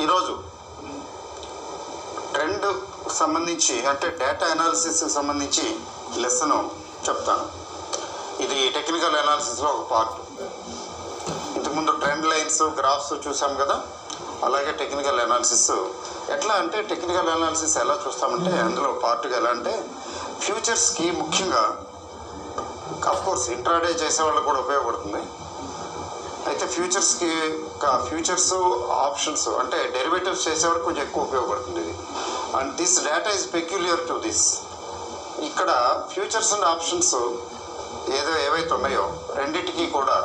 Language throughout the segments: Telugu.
ఈరోజు ట్రెండ్ సంబంధించి అంటే డేటా అనాలిసిస్కి సంబంధించి లెసన్ చెప్తాను ఇది టెక్నికల్ అనాలిసిస్లో ఒక పార్ట్ ఇంతకుముందు ట్రెండ్ లైన్స్ గ్రాఫ్స్ చూసాం కదా అలాగే టెక్నికల్ అనాలిసిస్ ఎట్లా అంటే టెక్నికల్ అనాలిసిస్ ఎలా చూస్తామంటే అందులో పార్ట్గా ఎలా అంటే ఫ్యూచర్స్కి ముఖ్యంగా కోర్స్ ఇంట్రాడే చేసే వాళ్ళకి కూడా ఉపయోగపడుతుంది అయితే ఫ్యూచర్స్కి ఫ్యూచర్స్ ఆప్షన్స్ అంటే డెరివేటివ్స్ చేసేవారికి కొంచెం ఎక్కువ ఉపయోగపడుతుంది ఇది and this data is peculiar to this ఇక్కడ ఫ్యూచర్స్ అండ్ ఆప్షన్స్ ఏదో ఏవైతే ఉన్నాయో రెండింటికి కూడా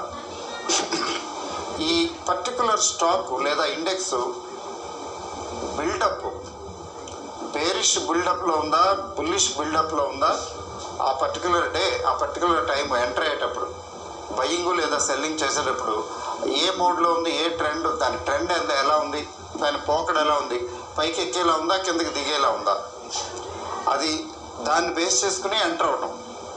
ఈ పర్టికులర్ స్టాక్ లేదా ఇండెక్స్ బిల్డప్ బేరిష్ బిల్డప్లో ఉందా బుల్లిష్ బిల్డప్లో ఉందా ఆ పర్టికులర్ డే ఆ పర్టికులర్ టైం ఎంటర్ అయ్యేటప్పుడు బయింగ్ లేదా సెల్లింగ్ చేసేటప్పుడు ఏ మోడ్లో ఉంది ఏ ట్రెండ్ దాని ట్రెండ్ ఎంత ఎలా ఉంది దాని పోకడ ఎలా ఉంది పైకి ఎక్కేలా ఉందా కిందకి దిగేలా ఉందా అది దాన్ని బేస్ చేసుకుని ఎంటర్ అవటం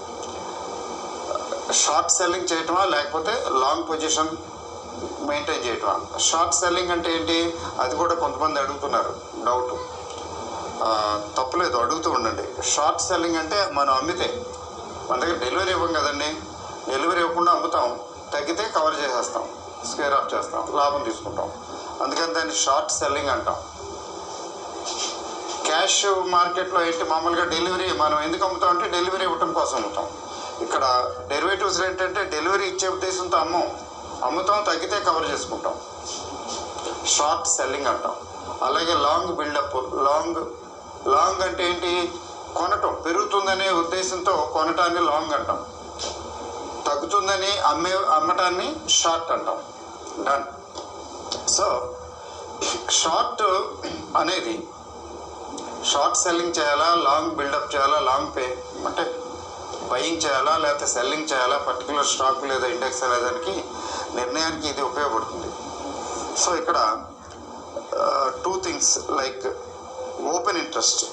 షార్ట్ సెల్లింగ్ చేయటమా లేకపోతే లాంగ్ పొజిషన్ మెయింటైన్ చేయటమా షార్ట్ సెల్లింగ్ అంటే ఏంటి అది కూడా కొంతమంది అడుగుతున్నారు డౌట్ తప్పులేదు అడుగుతూ ఉండండి షార్ట్ సెల్లింగ్ అంటే మనం అమ్మితే మన దగ్గర డెలివరీ ఇవ్వం కదండి డెలివరీ ఇవ్వకుండా అమ్ముతాం తగ్గితే కవర్ చేసేస్తాం స్క్వేర్ ఆఫ్ చేస్తాం లాభం తీసుకుంటాం అందుకని దాన్ని షార్ట్ సెల్లింగ్ అంటాం క్యాష్ మార్కెట్లో ఏంటి మామూలుగా డెలివరీ మనం ఎందుకు అమ్ముతాం అంటే డెలివరీ ఇవ్వటం కోసం అమ్ముతాం ఇక్కడ డెరివేటివ్స్ ఏంటంటే డెలివరీ ఇచ్చే ఉద్దేశంతో అమ్మం అమ్ముతాం తగ్గితే కవర్ చేసుకుంటాం షార్ట్ సెల్లింగ్ అంటాం అలాగే లాంగ్ బిల్డప్ లాంగ్ లాంగ్ అంటే ఏంటి కొనటం పెరుగుతుందనే ఉద్దేశంతో కొనటాన్ని లాంగ్ అంటాం తగ్గుతుందని అమ్మే అమ్మటాన్ని షార్ట్ అంటాం డన్ సో షార్ట్ అనేది షార్ట్ సెల్లింగ్ చేయాలా లాంగ్ బిల్డప్ చేయాలా లాంగ్ పే అంటే బయింగ్ చేయాలా లేకపోతే సెల్లింగ్ చేయాలా పర్టికులర్ స్టాక్ లేదా ఇండెక్స్ అనే దానికి నిర్ణయానికి ఇది ఉపయోగపడుతుంది సో ఇక్కడ two things like open interest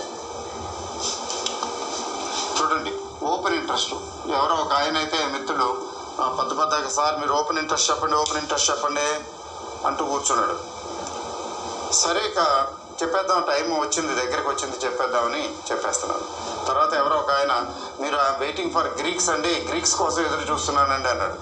చూడండి ఓపెన్ ఇంట్రెస్ట్ ఎవరో ఒక ఆయన అయితే మిత్రుడు ఆ, పెద్ద పెద్దగా సార్ మీరు ఓపెన్ ఇంట్రెస్ట్ చెప్పండి ఓపెన్ ఇంట్రెస్ట్ చెప్పండి అంటూ కూర్చున్నాడు సరే ఇక చెప్పేద్దాం టైం వచ్చింది దగ్గరికి వచ్చింది చెప్పేద్దామని చెప్పేస్తున్నాను తర్వాత ఎవరో ఒక ఆయన మీరు వెయిటింగ్ ఫర్ గ్రీక్స్ అండి గ్రీక్స్ కోసం ఎదురు చూస్తున్నానండి అన్నాడు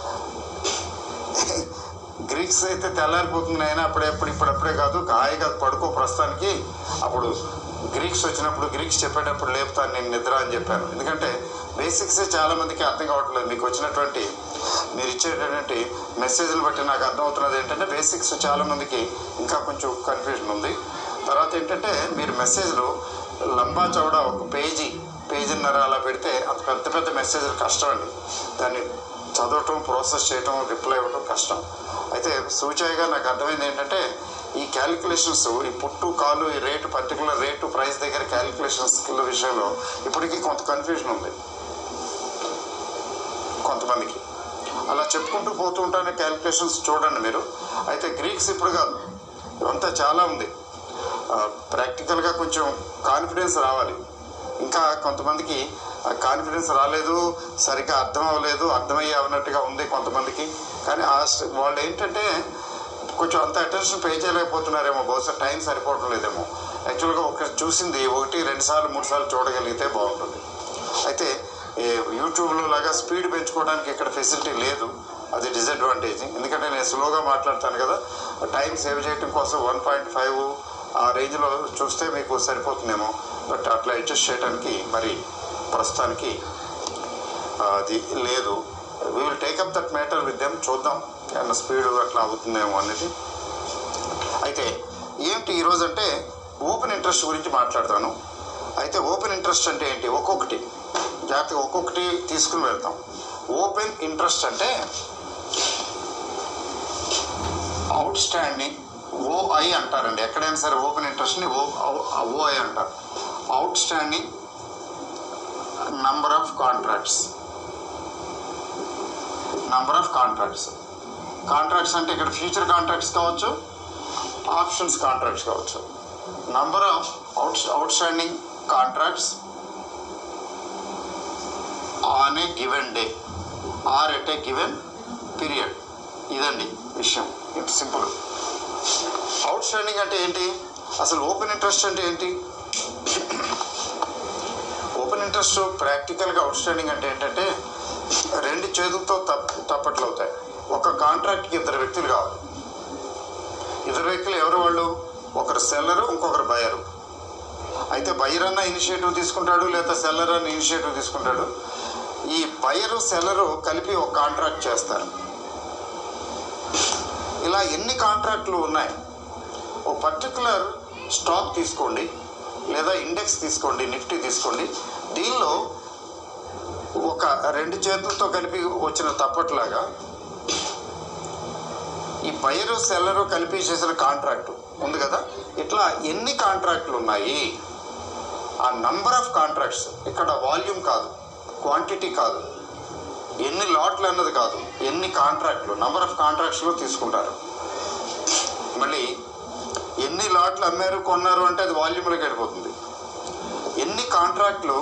గ్రీక్స్ అయితే తెల్లారిపోతుంది అయినా అప్పుడెప్పుడు ఇప్పుడప్పుడే కాదు హాయిగా పడుకో ప్రస్తుతానికి అప్పుడు గ్రీక్స్ వచ్చినప్పుడు గ్రీక్స్ చెప్పేటప్పుడు లేపుతాను నేను నిద్ర అని చెప్పాను ఎందుకంటే బేసిక్సే చాలా మందికి అర్థం కావట్లేదు మీకు వచ్చినటువంటి మీరు ఇచ్చేటటువంటి మెసేజ్లు బట్టి నాకు అర్థమవుతున్నది ఏంటంటే బేసిక్స్ చాలా మందికి ఇంకా కొంచెం కన్ఫ్యూజన్ ఉంది తర్వాత ఏంటంటే మీరు మెసేజ్లు లంబా చౌడా ఒక పేజీ పేజీన్నర అలా పెడితే అంత పెద్ద పెద్ద మెసేజ్లు కష్టం అండి దాన్ని చదవటం ప్రాసెస్ చేయటం రిప్లై ఇవ్వటం కష్టం అయితే సూచాయిగా నాకు అర్థమైంది ఏంటంటే ఈ క్యాలిక్యులేషన్స్ ఈ పుట్టు కాలు ఈ రేటు పర్టికులర్ రేటు ప్రైస్ దగ్గర క్యాలిక్యులేషన్స్ విషయంలో ఇప్పటికీ కొంత కన్ఫ్యూజన్ ఉంది కొంతమందికి అలా చెప్పుకుంటూ పోతూ ఉంటానే క్యాలిక్యులేషన్స్ చూడండి మీరు అయితే గ్రీక్స్ ఇప్పుడు కాదు ఇదంతా చాలా ఉంది ప్రాక్టికల్గా కొంచెం కాన్ఫిడెన్స్ రావాలి ఇంకా కొంతమందికి కాన్ఫిడెన్స్ రాలేదు సరిగ్గా అర్థం అవ్వలేదు అర్థమయ్యే అన్నట్టుగా ఉంది కొంతమందికి కానీ ఆ స్- వాళ్ళు ఏంటంటే కొంచెం అంత అటెన్షన్ పే చేయలేకపోతున్నారేమో బహుశా టైం సరిపోవడం లేదేమో యాక్చువల్గా ఒక చూసింది ఒకటి రెండు సార్లు మూడు సార్లు చూడగలిగితే బాగుంటుంది అయితే ఈ యూట్యూబ్లో లాగా స్పీడ్ పెంచుకోవడానికి ఇక్కడ ఫెసిలిటీ లేదు అది డిసడ్వాంటేజ్ ఎందుకంటే నేను స్లోగా మాట్లాడతాను కదా టైం సేవ్ చేయడం కోసం వన్ పాయింట్ ఫైవ్ ఆ రేంజ్లో చూస్తే మీకు సరిపోతుందేమో బట్ అట్లా అడ్జస్ట్ చేయడానికి మరి ప్రస్తుతానికి ఆ, అది లేదు we will take up that matter with them చూద్దాం ఏమన్నా స్పీడ్ అట్లా అవుతుందేమో అనేది అయితే ఏంటి ఈరోజు అంటే ఓపెన్ ఇంట్రెస్ట్ గురించి మాట్లాడతాను అయితే ఓపెన్ ఇంట్రెస్ట్ అంటే ఏంటి ఒక్కొక్కటి జాగ్రత్తగా ఒక్కొక్కటి తీసుకుని వెళ్తాం ఓపెన్ ఇంట్రెస్ట్ అంటే అవుట్ స్టాండింగ్ ఓఐ అంటారండి ఎక్కడైనా సరే ఓపెన్ ఇంట్రెస్ట్ని ఓ ఓఐ అంటారు outstanding number of contracts number of contracts contracts అంటే ఇక్కడ ఫ్యూచర్ కాంట్రాక్ట్స్ కావచ్చు ఆప్షన్స్ కాంట్రాక్ట్స్ కావచ్చు number of out outstanding contracts on a given day or at a given period ఇదండి విషయం ఇట్ సింపుల్ అవుట్ స్టాండింగ్ అంటే ఏంటి అసలు ఓపెన్ ఇంట్రెస్ట్ అంటే ఏంటి ఓపెన్ ఇంట్రెస్ట్ ప్రాక్టికల్గా అవుట్ స్టాండింగ్ అంటే ఏంటంటే రెండు చేతులతో తప్ తప్పట్లు అవుతాయి ఒక కాంట్రాక్ట్కి ఇద్దరు వ్యక్తులు కావాలి ఇద్దరు వ్యక్తులు ఎవరు వాళ్ళు ఒకరు సెల్లరు ఇంకొకరు బయరు అయితే బయర్ అన్న ఇనిషియేటివ్ తీసుకుంటాడు లేదా సెల్లర్ అన్న ఇనిషియేటివ్ తీసుకుంటాడు ఈ బయరు సెల్లరు కలిపి ఒక కాంట్రాక్ట్ చేస్తారు ఇలా ఎన్ని కాంట్రాక్ట్లు ఉన్నాయి ఒక పర్టికులర్ స్టాక్ తీసుకోండి లేదా ఇండెక్స్ తీసుకోండి నిఫ్టీ తీసుకోండి దీనిలో ఒక రెండు చేతులతో కలిపి వచ్చిన తప్పట్లాగా ఈ బయరు సెల్లరు కలిపి చేసిన కాంట్రాక్ట్ ఉంది కదా ఇట్లా ఎన్ని కాంట్రాక్ట్లు ఉన్నాయి ఆ నంబర్ ఆఫ్ కాంట్రాక్ట్స్ ఇక్కడ వాల్యూమ్ కాదు క్వాంటిటీ కాదు ఎన్ని లాట్లు అన్నది కాదు ఎన్ని కాంట్రాక్ట్లు నంబర్ ఆఫ్ కాంట్రాక్ట్స్లో తీసుకుంటారు మళ్ళీ ఎన్ని లాట్లు అమ్మారు కొన్నారు అంటే అది వాల్యూమ్లోకి వెళ్ళిపోతుంది ఎన్ని కాంట్రాక్ట్లు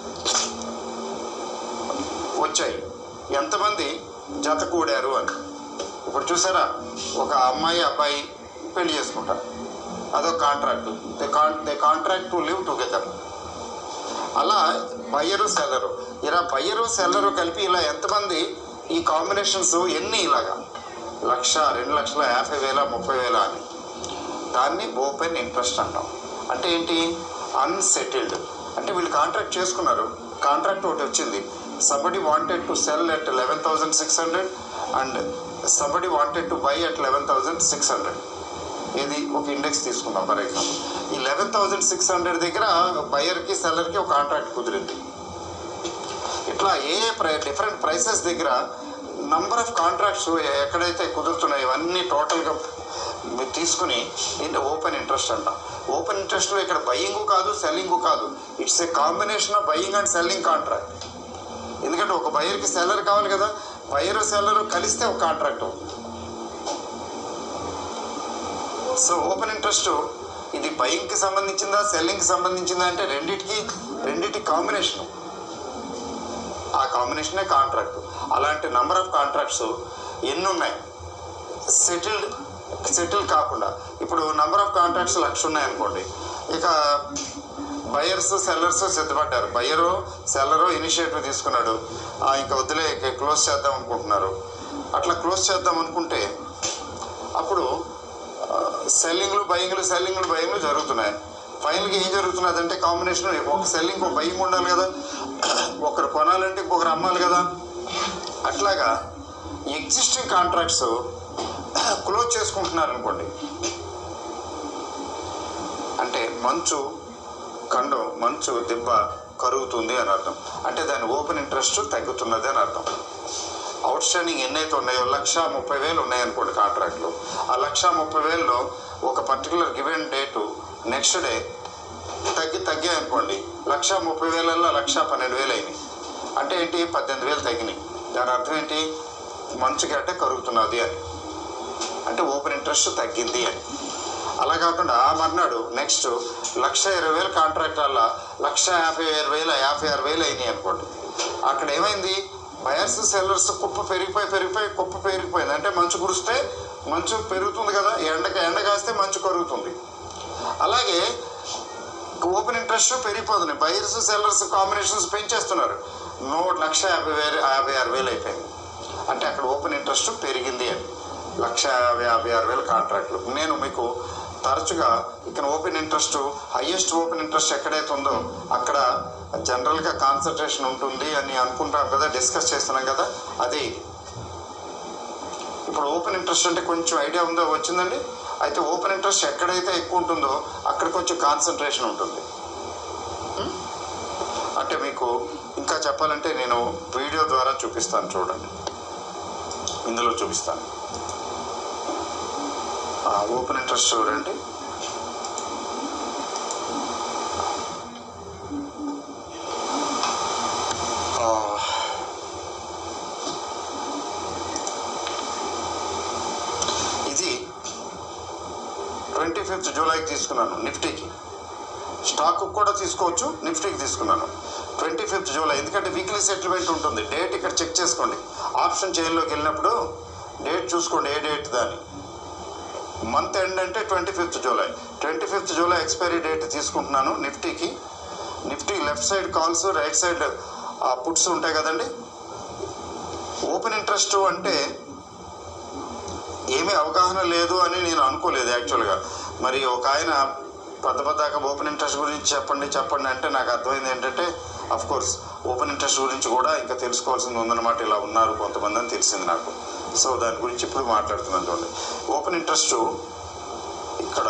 వచ్చాయి ఎంతమంది జత కూడారు అని ఇప్పుడు చూసారా ఒక అమ్మాయి అబ్బాయి పెళ్లి చేసుకుంటారు అదొక contract they con they contract to live together అలా బయ్యరు సెల్లరు ఇలా బయ్యరు సెల్లరు కలిపి ఇలా ఎంతమంది ఈ కాంబినేషన్స్ ఎన్ని ఇలాగా లక్ష రెండు లక్షల యాభై వేల ముప్పై వేల అని దాన్ని ఓపెన్ ఇంట్రెస్ట్ అంటాం అంటే ఏంటి అన్సెటిల్డ్ అంటే వీళ్ళు కాంట్రాక్ట్ చేసుకున్నారు కాంట్రాక్ట్ ఒకటి వచ్చింది somebody wanted to sell at eleven thousand six hundred and somebody wanted to buy at eleven thousand six hundred ఇది ఒక ఇండెక్స్ తీసుకుందాం ఫర్ ఎగ్జాంపుల్ ఈ లెవెన్ థౌజండ్ సిక్స్ హండ్రెడ్ దగ్గర బయర్కి సెల్లర్కి ఒక కాంట్రాక్ట్ కుదిరింది ఇట్లా ఏ ఏ ప్రై డిఫరెంట్ ప్రైసెస్ దగ్గర నంబర్ ఆఫ్ కాంట్రాక్ట్స్ ఎక్కడైతే కుదురుతున్నాయో ఇవన్నీ టోటల్గా మీరు తీసుకుని దీన్ని ఓపెన్ ఇంట్రెస్ట్ అంటాం ఓపెన్ ఇంట్రెస్ట్లో ఇక్కడ బయ్యింగ్ కాదు సెల్లింగ్ కాదు it's a combination of buying and selling contract ఎందుకంటే ఒక బయర్కి సెల్లర్ కావాలి కదా బయరు సెల్లరు కలిస్తే ఒక కాంట్రాక్ట్ అవుతుంది సో ఓపెన్ ఇంట్రెస్ట్ ఇది బయింగ్కి సంబంధించిందా సెల్లింగ్కి సంబంధించిందా అంటే రెండిటికి రెండిటి కాంబినేషన్ ఆ కాంబినేషనే కాంట్రాక్ట్ అలాంటి నంబర్ ఆఫ్ కాంట్రాక్ట్స్ ఎన్ని ఉన్నాయి సెటిల్డ్ సెటిల్ కాకుండా ఇప్పుడు నంబర్ ఆఫ్ కాంట్రాక్ట్స్ లక్ష ఉన్నాయి అనుకోండి ఇక బయర్స్ సెల్లర్స్ సిద్ధపడ్డారు బయరు సెల్లరు ఇనిషియేటివ్ తీసుకున్నాడు ఆ, ఇంకా వద్దులే ఇక క్లోజ్ చేద్దాం అనుకుంటున్నారు అట్లా క్లోజ్ చేద్దాం అనుకుంటే అప్పుడు సెల్లింగ్లు బయింగ్లు సెల్లింగ్లు బయింగ్లు జరుగుతున్నాయి ఫైనల్గా ఏం జరుగుతున్నది అంటే కాంబినేషన్ ఒక సెల్లింగ్ ఒక బయింగ్ ఉండాలి కదా ఒకరు కొనాలంటే ఇంకొకరు అమ్మాలి కదా అట్లాగా ఎగ్జిస్టింగ్ కాంట్రాక్ట్స్ క్లోజ్ చేసుకుంటున్నారు అనుకోండి అంటే మంచు కండం మంచు దిబ్బ కరుగుతుంది అని అర్థం అంటే దాని ఓపెన్ ఇంట్రెస్ట్ తగ్గుతున్నది అని అర్థం అవుట్ స్టాండింగ్ ఎన్నైతే ఉన్నాయో లక్ష ముప్పై వేలు ఉన్నాయనుకోండి కాంట్రాక్ట్లు ఆ లక్ష ముప్పై వేలలో ఒక particular given date next day తగ్గి తగ్గాయి అనుకోండి లక్ష ముప్పై వేలల్లో లక్ష పన్నెండు వేలు అయినాయి అంటే ఏంటి పద్దెనిమిది వేలు తగ్గినాయి దాని అర్థం ఏంటి మంచు గడ్డ కరుగుతున్నది అని అంటే ఓపెన్ ఇంట్రెస్ట్ తగ్గింది అని అలా కాకుండా ఆ మర్నాడు నెక్స్ట్ లక్ష ఇరవై వేలు కాంట్రాక్ట్ వల్ల లక్ష యాభై ఆరు వేల యాభై ఆరు వేలు అయినాయి అనుకోండి అక్కడ ఏమైంది బయర్స్ సెల్లర్స్ కుప్ప పెరిగిపోయి పెరిగిపోయి కుప్ప పెరిగిపోయింది అంటే మంచు కురిస్తే మంచు పెరుగుతుంది కదా ఎండక ఎండ కాస్తే మంచు కరుగుతుంది అలాగే ఓపెన్ ఇంట్రెస్ట్ పెరిగిపోతుంది బయర్స్ సెల్లర్స్ కాంబినేషన్స్ పెంచేస్తున్నారు నూట లక్ష యాభై వేలు యాభై ఆరు వేలు అయిపోయింది అంటే అక్కడ ఓపెన్ ఇంట్రెస్ట్ పెరిగింది అని లక్ష యాభై యాభై ఆరు వేల కాంట్రాక్ట్లు నేను మీకు తరచుగా ఇక్కడ open interest highest open interest ఎక్కడైతే ఉందో అక్కడ జనరల్గా కాన్సన్ట్రేషన్ ఉంటుంది అని అనుకుంటాం కదా డిస్కస్ చేస్తున్నాం కదా అదే ఇది ఇప్పుడు ఓపెన్ ఇంట్రెస్ట్ అంటే కొంచెం ఐడియా ఉందో వచ్చిందండి అయితే ఓపెన్ ఇంట్రెస్ట్ ఎక్కడైతే ఎక్కువ ఉంటుందో అక్కడ కొంచెం కాన్సన్ట్రేషన్ ఉంటుంది ఉం? అంటే మీకు ఇంకా చెప్పాలంటే నేను వీడియో ద్వారా చూపిస్తాను చూడండి ఇందులో చూపిస్తాను ఓపెన్ ఇంట్రెస్ట్ చూడండి ఆ, ఇది ట్వంటీ ఫిఫ్త్ జూలైకి తీసుకున్నాను నిఫ్టీకి స్టాక్ కూడా తీసుకోవచ్చు నిఫ్టీకి తీసుకున్నాను ట్వంటీ ఫిఫ్త్ జూలై ఎందుకంటే వీక్లీ సెటిల్మెంట్ ఉంటుంది డేట్ ఇక్కడ చెక్ చేసుకోండి ఆప్షన్ చైన్లోకి వెళ్ళినప్పుడు డేట్ చూసుకోండి ఏ డేట్ దాని మంత్ ఎండ్ అంటే twenty fifth July twenty fifth July expiry date తీసుకుంటున్నాను నిఫ్టీకి Nifty left side calls right side puts ఉంటాయి కదండి ఓపెన్ ఇంట్రెస్ట్ అంటే ఏమీ అవగాహన లేదు అని నేను అనుకోలేదు యాక్చువల్గా మరి ఒక ఆయన పెద్ద పెద్దాక ఓపెన్ ఇంట్రెస్ట్ గురించి చెప్పండి చెప్పండి అంటే నాకు అర్థమైంది ఏంటంటే అఫ్ కోర్స్ ఓపెన్ ఇంట్రెస్ట్ గురించి కూడా ఇంకా తెలుసుకోవాల్సింది ఉందన్నమాట ఇలా ఉన్నారు కొంతమంది అని తెలిసింది నాకు సో దాని గురించి ఇప్పుడు మాట్లాడుతున్నాను చూడండి ఓపెన్ ఇంట్రెస్ట్ ఇక్కడ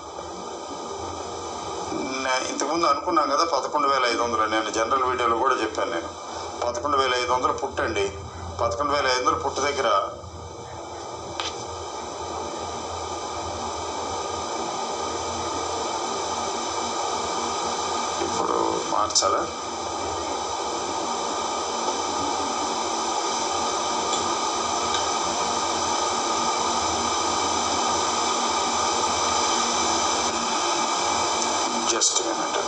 నే- ఇంతకుముందు అనుకున్నాం కదా పదకొండు వేల ఐదు వందలు నేను జనరల్ వీడియోలో కూడా చెప్పాను నేను పదకొండు వేల ఐదు వందలు పుట్టండి పదకొండు వేల ఐదు వందలు పుట్టు దగ్గర ఇప్పుడు మార్చాలా జస్ట్ మినిట్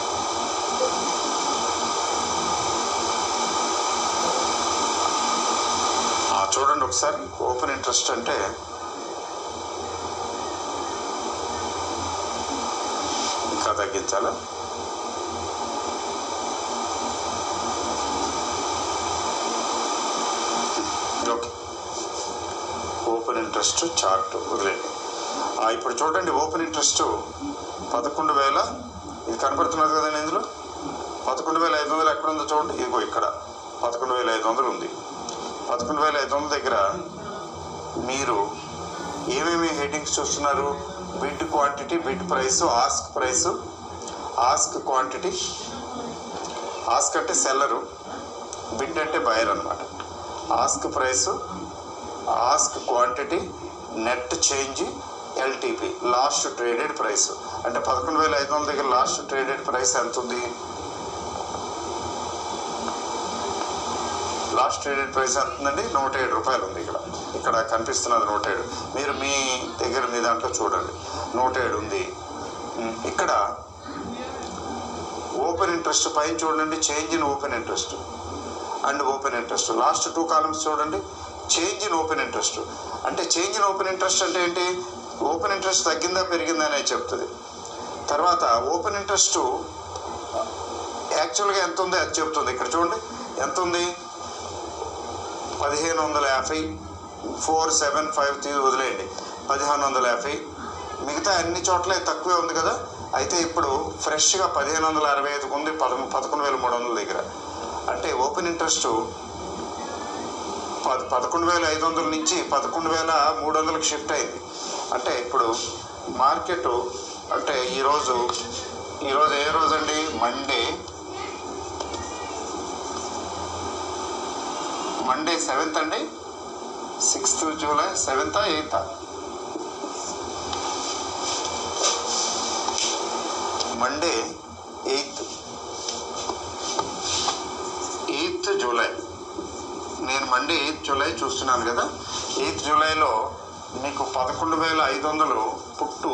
చూడండి ఒకసారి ఓపెన్ ఇంట్రెస్ట్ అంటే ఇంకా తగ్గించాలా ఓకే ఓపెన్ ఇంట్రెస్ట్ చార్ట్ వదిలేండి ఆ, ఇప్పుడు చూడండి ఓపెన్ ఇంట్రెస్ట్ పదకొండు వేల ఇది కనపడుతున్నది కదండి ఇందులో పదకొండు వేల ఐదు వందలు ఎక్కడ ఉందో చూడండి ఇదిగో ఇక్కడ పదకొండు వేల ఐదు వందలు ఉంది పదకొండు వేల ఐదు వందల దగ్గర మీరు ఏమేమి హెడ్డింగ్స్ చూస్తున్నారు bid quantity bid price ask price ask quantity ask అంటే సెల్లరు బిడ్ అంటే బయర్ అనమాట ask price ask quantity net change LTP last traded price అంటే పదకొండు వేల ఐదు వందల దగ్గర లాస్ట్ ట్రేడెడ్ ప్రైస్ ఎంత ఉంది లాస్ట్ ట్రేడెడ్ ప్రైస్ ఎంత ఉందండి నూట ఏడు రూపాయలు ఉంది ఇక్కడ ఇక్కడ కనిపిస్తున్నది నూట ఏడు మీరు మీ దగ్గర మీ దాంట్లో చూడండి నూట ఏడు ఉంది ఉమ్, ఇక్కడ ఓపెన్ ఇంట్రెస్ట్ పైన చూడండి change in open interest and open interest last two columns చూడండి చేంజ్ ఇన్ ఓపెన్ ఇంట్రెస్ట్ అంటే చేంజ్ ఇన్ ఓపెన్ ఇంట్రెస్ట్ అంటే ఏంటి ఓపెన్ ఇంట్రెస్ట్ తగ్గిందా పెరిగిందా అనేది చెప్తుంది తర్వాత ఓపెన్ ఇంట్రెస్ట్ యాక్చువల్గా ఎంత ఉందో అది చెప్తుంది ఇక్కడ చూడండి ఎంత ఉంది పదిహేను వందల యాభై ఫోర్ సెవెన్ ఫైవ్ తీ వదిలేయండి పదిహేను వందల యాభై మిగతా అన్ని చోట్ల తక్కువే ఉంది కదా అయితే ఇప్పుడు ఫ్రెష్గా పదిహేను వందల అరవై ఐదుకు ఉంది పదము పదకొండు వేల మూడు వందల దగ్గర అంటే ఓపెన్ ఇంట్రెస్ట్ పద పదకొండు వేల ఐదు వందల నుంచి పదకొండు వేల మూడు వందలకు షిఫ్ట్ అయింది అంటే ఇప్పుడు మార్కెట్ అంటే ఈరోజు ఈరోజు ఏ రోజు అండి మండే మండే సెవెంత్ అండి సిక్స్త్ జూలై సెవెంతా ఎయితా మండే ఎయిత్ ఎయిత్ జూలై నేను మండే ఎయిత్ జూలై చూస్తున్నాను కదా ఎయిత్ జూలైలో మీకు పదకొండు వేల ఐదు వందలు పుట్టు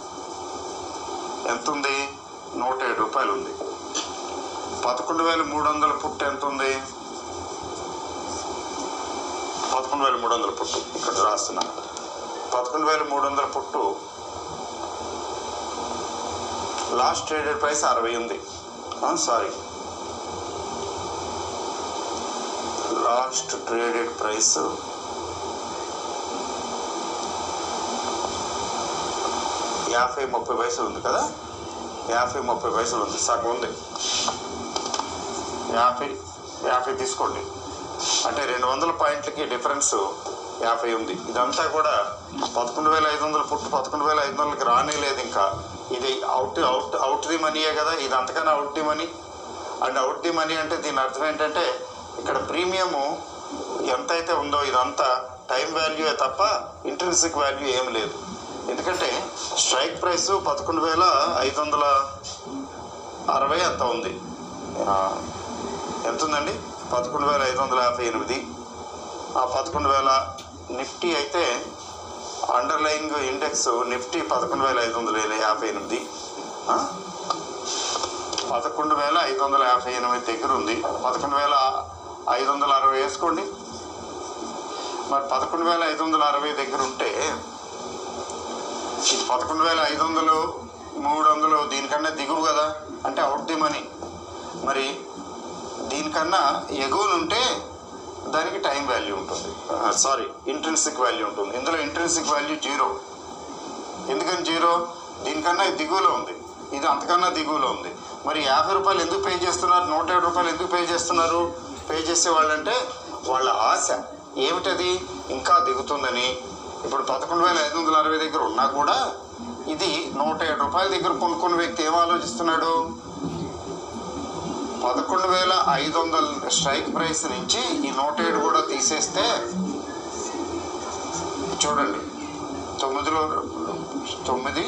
ఎంత ఉంది నూట ఏడు రూపాయలు ఉంది పదకొండు వేల మూడు వందల పుట్టు ఎంత ఉంది పదకొండు వేల మూడు వందల పుట్టు ఇక్కడ రాస్తున్నా పదకొండు వేల మూడు వందల పుట్టు లాస్ట్ ట్రేడెడ్ ప్రైస్ అరవై ఉంది సారీ లాస్ట్ ట్రేడెడ్ ప్రైస్ యాభై ముప్పై పైసలు ఉంది కదా యాభై ముప్పై పైసలు ఉంది సగం ఉంది యాభై యాభై తీసుకోండి అంటే రెండు వందల పాయింట్లకి డిఫరెన్స్ యాభై ఉంది ఇదంతా కూడా పదకొండు వేల ఐదు వందలు పుట్టు పదకొండు వేల ఐదు వందలకి రానే లేదు ఇంకా ఇది అవుట్ అవుట్ అవుట్ ది మనీయే కదా ఇది అంతకన్నా out the money and out the money అంటే దీని అర్థం ఏంటంటే ఇక్కడ ప్రీమియము ఎంతైతే ఉందో ఇదంతా టైం వాల్యూయే తప్ప ఇంట్రెన్సిక్ వాల్యూ ఏం లేదు ఎందుకంటే స్ట్రైక్ ప్రైస్ పదకొండు వేల ఐదు వందల అరవై అంత ఉంది ఆ, ఎంత ఉందండి పదకొండు వేల ఐదు వందల యాభై ఎనిమిది ఆ పదకొండు వేల నిఫ్టీ అయితే అండర్లయింగ్ ఇండెక్స్ నిఫ్టీ పదకొండు వేల ఐదు వందల యాభై ఎనిమిది ఆ? పదకొండు వేల ఐదు వందల యాభై ఎనిమిది దగ్గర ఉంది పదకొండు వేల ఐదు వందల అరవై వేసుకోండి మరి పదకొండు వేల ఐదు వందల అరవై దగ్గర ఉంటే ఇది పదకొండు వేల ఐదు వందలు మూడు వందలు దీనికన్నా దిగువ కదా అంటే అవుట్ ది మనీ మరి దీనికన్నా ఎగువనుంటే దానికి టైం వాల్యూ ఉంటుంది సారీ ఇంట్రెన్సిక్ వాల్యూ ఉంటుంది ఇందులో ఇంట్రెన్సిక్ వాల్యూ జీరో ఎందుకని జీరో దీనికన్నా ఇది దిగువలో ఉంది ఇది అంతకన్నా దిగువలో ఉంది మరి యాభై రూపాయలు ఎందుకు పే చేస్తున్నారు నూట ఏడు రూపాయలు ఎందుకు పే చేస్తున్నారు పే చేసే వాళ్ళంటే వాళ్ళ ఆశ ఏమిటది ఇంకా దిగుతుందని ఇప్పుడు పదకొండు వేల ఐదు వందల అరవై దగ్గర ఉన్నా కూడా ఇది నూట ఏడు రూపాయల దగ్గర కొనుక్కున్న వ్యక్తి ఏం ఆలోచిస్తున్నాడు పదకొండు వేల ఐదు వందల స్ట్రైక్ ప్రైస్ నుంచి ఈ నూట ఏడు కూడా తీసేస్తే చూడండి తొమ్మిదిలో తొమ్మిది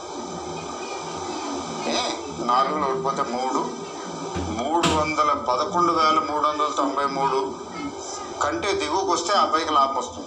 ఏ నాలుగులో ఓడిపోతే మూడు మూడు వందల పదకొండు వేల మూడు వందల తొంభై మూడు కంటే దిగువకు వస్తే ఆ పైకి లాభం వస్తుంది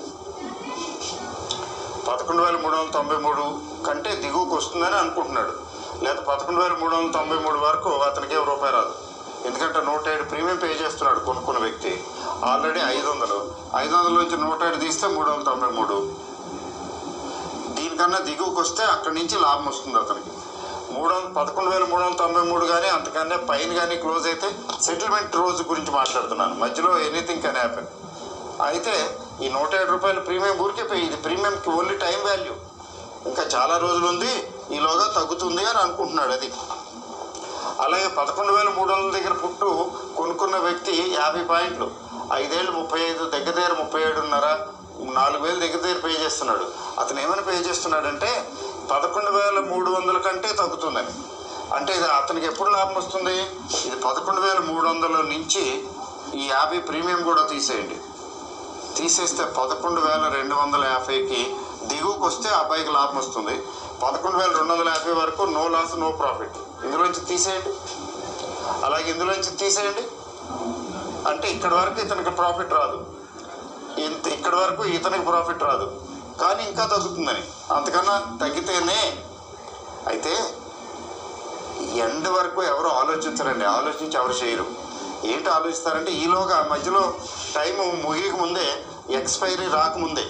పదకొండు వేల మూడు వందల తొంభై మూడు కంటే దిగువకు వస్తుందని అనుకుంటున్నాడు లేదా పదకొండు వేల మూడు వందల తొంభై మూడు వరకు అతనికి ఏం రూపాయి రాదు ఎందుకంటే నూట ఏడు ప్రీమియం పే చేస్తున్నాడు కొనుక్కున్న వ్యక్తి ఆల్రెడీ ఐదు వందలు ఐదు వందల నుంచి నూట ఏడు తీస్తే మూడు వందల తొంభై మూడు దీనికన్నా దిగువకు వస్తే అక్కడి నుంచి లాభం వస్తుంది అతనికి మూడు వందల పదకొండు వేల మూడు వందల తొంభై మూడు కానీ అంతకన్నా పైన కానీ క్లోజ్ అయితే సెటిల్మెంట్ రోజు గురించి మాట్లాడుతున్నాను మధ్యలో ఎనీథింగ్ కెన్ హ్యాపెన్ అయితే ఈ నూట ఏడు రూపాయలు ప్రీమియం ఊరికే పోయి ఇది ప్రీమియంకి ఓన్లీ టైం వాల్యూ ఇంకా చాలా రోజులు ఉంది ఈలోగా తగ్గుతుంది అని అనుకుంటున్నాడు అది అలాగే పదకొండు వేల మూడు వందల దగ్గర పుట్టు కొనుక్కున్న వ్యక్తి యాభై పాయింట్లు ఐదేళ్ళు ముప్పై ఐదు దగ్గర దగ్గర ముప్పై ఏడున్నర నాలుగు వేలు దగ్గర దగ్గర పే చేస్తున్నాడు అతను ఏమైనా పే చేస్తున్నాడంటే పదకొండు వేల మూడు వందల కంటే తగ్గుతుందని అంటే ఇది అతనికి ఎప్పుడు లాభం వస్తుంది ఇది పదకొండు వేల మూడు వందల నుంచి ఈ యాభై ప్రీమియం కూడా తీసేయండి తీసేస్తే పదకొండు వేల రెండు వందల యాభైకి దిగువకు వస్తే ఆ పైకి లాభం వస్తుంది పదకొండు వేల రెండు వందల యాభై వరకు నో లాస్ నో ప్రాఫిట్ ఇందులోంచి తీసేయండి అలాగే ఇందులోంచి తీసేయండి అంటే ఇక్కడ వరకు ఇతనికి ప్రాఫిట్ రాదు ఇంత ఇక్కడ వరకు ఇతనికి ప్రాఫిట్ రాదు కానీ ఇంకా తగ్గుతుందని అంతకన్నా తగ్గితేనే అయితే ఎండ్ వరకు ఎవరు ఆలోచించరండి ఆలోచించి ఎవరు చేయరు ఏంటి ఆలోచిస్తారంటే ఈలోగా మధ్యలో టైం ముగియక ముందే ఎక్స్పైరీ రాకముందే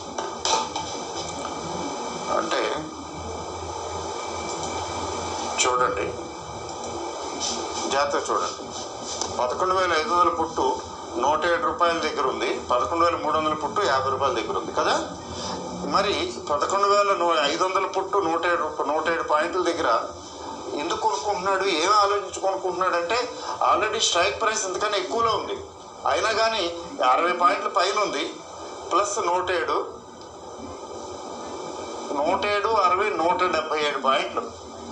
అంటే చూడండి జాగ్రత్త చూడండి పదకొండు వేల ఐదు వందల పుట్టు నూట ఏడు రూపాయల దగ్గర ఉంది పదకొండు వేల మూడు వందల పుట్టు యాభై రూపాయల దగ్గర ఉంది కదా మరి పదకొండు వేల నూ ఐదు వందల పుట్టు నూట ఏడు రూప- నూట ఏడు పాయింట్ల దగ్గర ఎందుకు కొనుక్కుంటున్నాడు ఏమి ఆలోచించి కొనుక్కుంటున్నాడు అంటే ఆల్రెడీ స్ట్రైక్ ప్రైస్ ఇంతకన్నా ఎక్కువలో ఉంది అయినా కానీ అరవై పాయింట్ల పైన ఉంది ప్లస్ నూట ఏడు నూట ఏడు అరవై నూట డెబ్బై ఏడు పాయింట్లు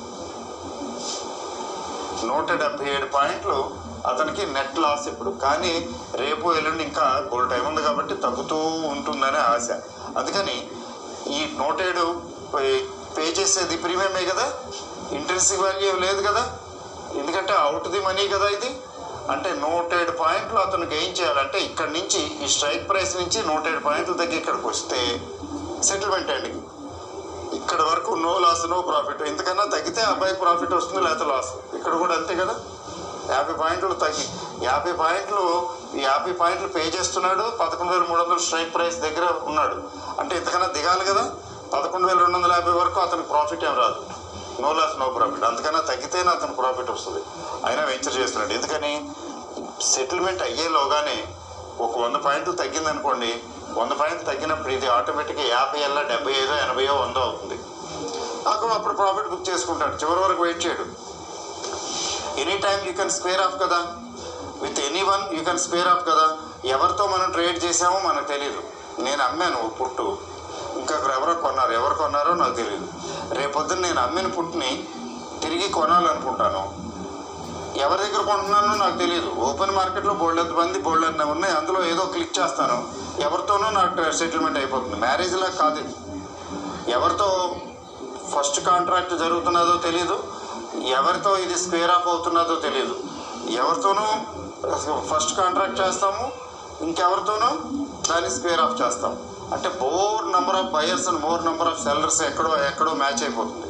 నూట డెబ్బై ఏడు పాయింట్లు అతనికి నెట్ లాస్ ఇప్పుడు కానీ రేపు ఎల్లుండి ఇంకా గోల్డ్ టైం ఉంది కాబట్టి తగ్గుతూ ఉంటుందనే ఆశ అందుకని ఈ నూట ఏడు పే- పే చేసేది ప్రీమియమే కదా ఇంట్రెన్సిక్ వాల్యూ ఏం లేదు కదా ఎందుకంటే అవుట్ ది మనీ కదా ఇది అంటే నూట ఏడు పాయింట్లు అతను గెయిన్ చేయాలంటే ఇక్కడి నుంచి ఈ స్ట్రైక్ ప్రైస్ నుంచి నూట ఏడు పాయింట్ల దగ్గర ఇక్కడికి వస్తే సెటిల్మెంట్ అండి ఇక్కడ వరకు నో లాస్ నో ప్రాఫిట్ ఇంతకన్నా తగ్గితే అబ్బాయి ప్రాఫిట్ వస్తుంది లేకపోతే లాస్ ఇక్కడ కూడా అంతే కదా యాభై పాయింట్లు తగ్గి యాభై పాయింట్లు ఈ యాభై పాయింట్లు పే చేస్తున్నాడు పదకొండు వేల మూడు వందలు స్ట్రైక్ ప్రైస్ దగ్గర ఉన్నాడు అంటే ఇంతకన్నా దిగాలి కదా పదకొండు వేల రెండు వందల యాభై వరకు అతనికి ప్రాఫిట్ ఏం రాదు నో లాస్ నో ప్రాఫిట్ అంతకన్నా తగ్గితేనే అతను ప్రాఫిట్ వస్తుంది అయినా వెంచర్ చేస్తున్నాడు ఎందుకని సెటిల్మెంట్ అయ్యేలోగానే ఒక వంద పాయింట్లు తగ్గింది అనుకోండి వంద పాయింట్లు తగ్గినప్పుడు ఇది ఆటోమేటిక్గా యాభై అలా డెబ్బై ఐదో ఎనభైయో వందో అవుతుంది అప్పుడు అప్పుడు ప్రాఫిట్ బుక్ చేసుకుంటాడు చివరి వరకు వెయిట్ చేయడు any time you can square off కదా with any one you can square off కదా ఎవరితో మనం ట్రేడ్ చేసామో మనకు తెలియదు నేను అమ్మాను ఓ పుట్టు ఇంకా ఎవరో కొన్నారు ఎవరు కొన్నారో నాకు తెలియదు రేపొద్దున నేను అమ్మిన పుట్టుని తిరిగి కొనాలనుకుంటాను ఎవరి దగ్గర కొంటున్నానో నాకు తెలియదు ఓపెన్ మార్కెట్లో బోల్డ్ ఎంత మంది బోల్డ్ ఎంత ఉన్నాయి అందులో ఏదో క్లిక్ చేస్తాను ఎవరితోనో నాకు సెటిల్మెంట్ అయిపోతుంది మ్యారేజ్లా కాదు ఇది ఎవరితో ఫస్ట్ కాంట్రాక్ట్ జరుగుతున్నదో తెలియదు ఎవరితో ఇది స్క్వేర్ ఆఫ్ అవుతున్నదో తెలియదు ఎవరితోనూ ఫస్ట్ కాంట్రాక్ట్ చేస్తాము ఇంకెవరితోనూ దాన్ని స్క్వేర్ ఆఫ్ చేస్తాం అంటే more number of buyers and more number of sellers ఎక్కడో ఎక్కడో మ్యాచ్ అయిపోతుంది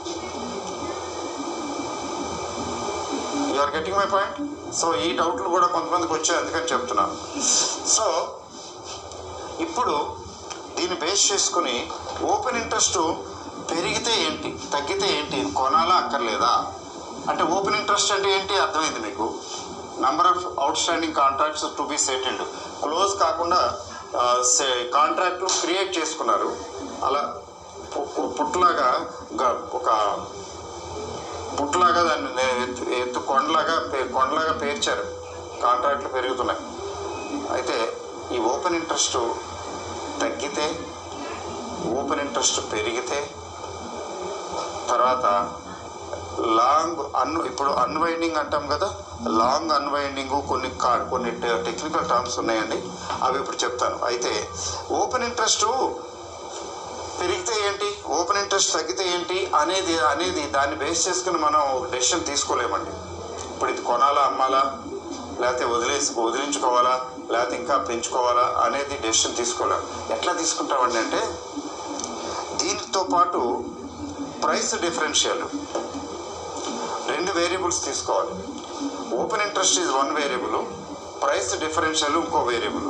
are getting my point so ఈ డౌట్లు కూడా కొంతమందికి వచ్చాయి అందుకని చెప్తున్నాను సో ఇప్పుడు దీన్ని బేస్ చేసుకుని ఓపెన్ ఇంట్రెస్ట్ పెరిగితే ఏంటి తగ్గితే ఏంటి కొనాలా అక్కర్లేదా అంటే ఓపెన్ ఇంట్రెస్ట్ అంటే ఏంటి అర్థమైంది మీకు number of outstanding contracts to be settled close కాకుండా కాంట్రాక్ట్ క్రియేట్ చేసుకున్నారు అలా పు- పు- పుట్టులాగా గ- ఒక పుట్టులాగా దాన్ని నే- ఎత్తు ఎత్తు కొండలాగా పే- కొండలాగా పేర్చారు కాంట్రాక్ట్లు పెరుగుతున్నాయి అయితే ఈ ఓపెన్ ఇంట్రెస్ట్ తగ్గితే ఓపెన్ ఇంట్రెస్ట్ పెరిగితే తర్వాత లాంగ్ అన్ ఇప్పుడు అన్వైండింగ్ అంటాం కదా లాంగ్ అన్వైండింగ్ కొన్ని కా- కొన్ని టె- టెక్నికల్ టర్మ్స్ ఉన్నాయండి అవి ఇప్పుడు చెప్తాను అయితే ఓపెన్ ఇంట్రెస్ట్ పెరిగితే ఏంటి ఓపెన్ ఇంట్రెస్ట్ తగ్గితే ఏంటి అనేది అనేది దాన్ని బేస్ చేసుకుని మనం డెసిషన్ తీసుకోలేమండి ఇప్పుడు ఇది కొనాలా అమ్మాలా లేకపోతే వదిలేసి వదిలించుకోవాలా లేకపోతే ఇంకా పెంచుకోవాలా అనేది డెసిషన్ తీసుకోలేం ఎట్లా తీసుకుంటామండి అంటే దీనితో పాటు ప్రైస్ డిఫరెన్షియల్ రెండు వేరియబుల్స్ తీసుకోవాలి open interest is one variable price differential ఇంకో వేరియబుల్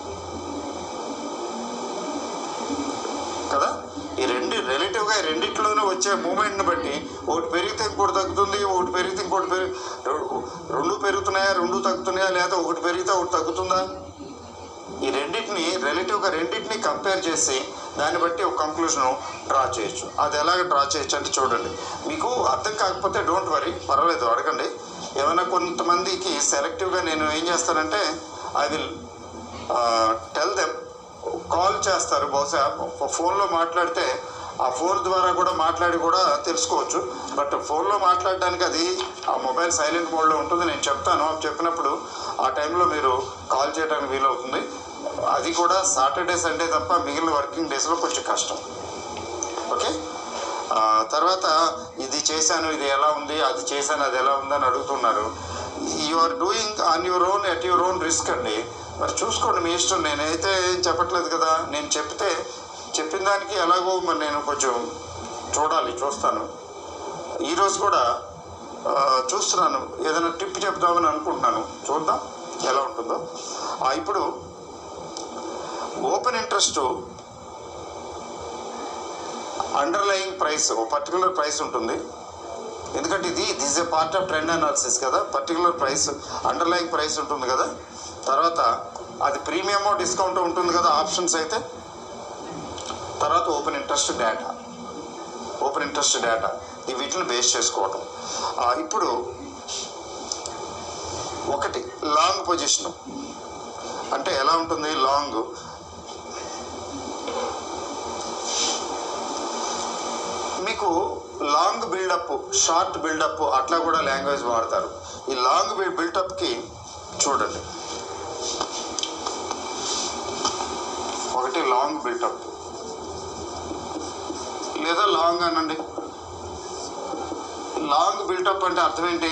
కదా ఈ రెండు రిలేటివ్గా ఈ రెండిట్లోనూ వచ్చే మూమెంట్ని బట్టి ఒకటి పెరిగితే ఇంకోటి తగ్గుతుంది ఒకటి పెరిగితే ఇంకోటి పెరుగు రె- రెండు పెరుగుతున్నాయా రెండు తగ్గుతున్నాయా లేదా ఒకటి పెరిగితే ఒకటి తగ్గుతుందా ఈ రెండింటిని రిలేటివ్గా రెండింటిని కంపేర్ చేసి దాన్ని బట్టి ఒక కంక్లూజన్ డ్రా చేయొచ్చు అది ఎలాగ డ్రా చేయొచ్చు అంటే చూడండి మీకు అర్థం కాకపోతే డోంట్ వరీ పర్వాలేదు అడగండి ఏమైనా కొంతమందికి సెలెక్టివ్గా నేను ఏం చేస్తానంటే I will tell them call చేస్తారు బహుశా ఫోన్లో మాట్లాడితే ఆ ఫోన్ ద్వారా కూడా మాట్లాడి కూడా తెలుసుకోవచ్చు బట్ ఫోన్లో మాట్లాడడానికి అది ఆ మొబైల్ సైలెంట్ మోడ్లో ఉంటుంది నేను చెప్తాను అవి చెప్పినప్పుడు ఆ టైంలో మీరు కాల్ చేయడానికి వీలవుతుంది అది కూడా సాటర్డే సండే తప్ప మిగిలిన వర్కింగ్ డేస్లో కొంచెం కష్టం ఓకే ఆ, తర్వాత ఇది చేశాను ఇది ఎలా ఉంది అది చేశాను అది ఎలా ఉంది అని అడుగుతున్నారు you are doing on your own at your own risk అండి మరి చూసుకోండి మీ ఇష్టం నేనైతే ఏం చెప్పట్లేదు కదా నేను చెప్తే చెప్పిన దానికి ఎలాగో మరి నేను కొంచెం చూడాలి చూస్తాను ఈరోజు కూడా ఆ, చూస్తున్నాను ఏదైనా టిప్ చెప్దామని అనుకుంటున్నాను చూద్దాం ఎలా ఉంటుందో ఆ, ఇప్పుడు ఓపెన్ ఇంట్రెస్ట్ అండర్లయింగ్ ప్రైస్ ఓ పర్టికులర్ ప్రైస్ ఉంటుంది ఎందుకంటే ఇది this a part of trend analysis కదా పర్టికులర్ ప్రైస్ అండర్లయింగ్ ప్రైస్ ఉంటుంది కదా తర్వాత అది ప్రీమియమో డిస్కౌంట్ ఉంటుంది కదా ఆప్షన్స్ అయితే తర్వాత open interest data open interest data ఈ వీటిని బేస్ చేసుకోవటం ఆ, ఇప్పుడు ఒకటి లాంగ్ పొజిషన్ అంటే ఎలా ఉంటుంది లాంగ్ మీకు లాంగ్ బిల్డప్ షార్ట్ బిల్డప్ అట్లా కూడా లాంగ్వేజ్ వాడతారు ఈ లాంగ్ బిల్డప్కి చూడండి ఒకటి లాంగ్ బిల్డప్ లేదా లాంగ్ అనండి లాంగ్ బిల్డప్ అంటే అర్థం ఏంటి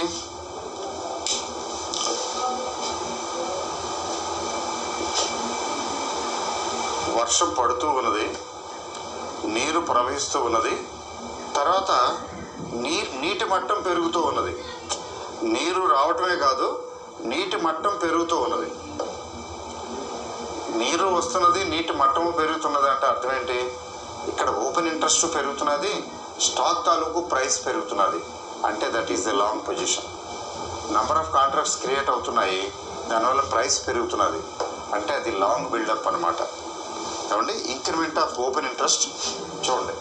వర్షం పడుతూ ఉన్నది నీరు ప్రవహిస్తూ ఉన్నది తర్వాత నీ నీటి మట్టం పెరుగుతూ ఉన్నది నీరు రావటమే కాదు నీటి మట్టం పెరుగుతూ ఉన్నది నీరు వస్తున్నది నీటి మట్టము పెరుగుతున్నది అంటే అర్థం ఏంటి ఇక్కడ ఓపెన్ ఇంట్రెస్ట్ పెరుగుతున్నది స్టాక్ తాలూకు ప్రైస్ పెరుగుతున్నది అంటే that is the long position number of contracts create అవుతున్నాయి దానివల్ల ప్రైస్ పెరుగుతున్నది అంటే అది లాంగ్ బిల్డప్ అనమాట ఏమండి ఇంక్రిమెంట్ ఆఫ్ ఓపెన్ ఇంట్రెస్ట్ చూడండి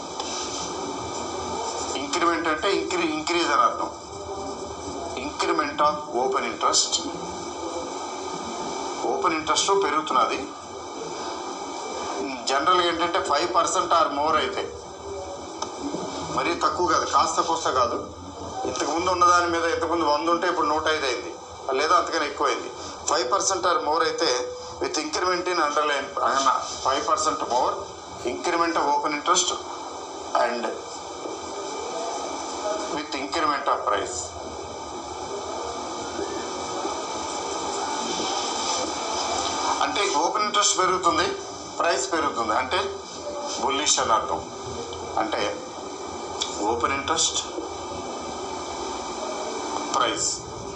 ఇంక్రిమెంట్ అంటే ఇంక్రీ ఇంక్రీజ్ అని అర్థం increment of open interest open interest పెరుగుతున్నది జనరల్గా ఏంటంటే ఫైవ్ పర్సెంట్ ఆర్ మోర్ అయితే మరీ తక్కువ కాదు కాస్త కోస్త కాదు ఇంతకుముందు ఉన్న దాని మీద ఇంతకుముందు వంద ఉంటే ఇప్పుడు నూట ఐదు అయింది లేదా అంతకన్నా ఎక్కువైంది ఫైవ్ పర్సెంట్ ఆర్ మోర్ అయితే with increment in underline five percent more increment of open interest and with increment of price అంటే ఓపెన్ ఇంట్రెస్ట్ పెరుగుతుంది ప్రైస్ పెరుగుతుంది అంటే బుల్లిష్ అని అర్థం అంటే ఓపెన్ ఇంట్రెస్ట్ ప్రైస్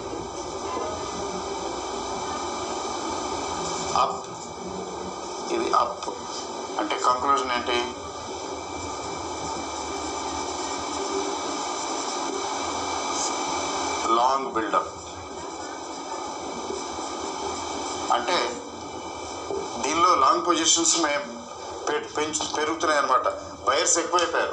అప్ ఇది అప్ అంటే కంక్లూజన్ ఏంటి లాంగ్ బిల్డప్ అంటే దీనిలో లాంగ్ పొజిషన్స్ మేము పెంచు పెరుగుతున్నాయి అనమాట బయర్స్ ఎక్కువైపోయారు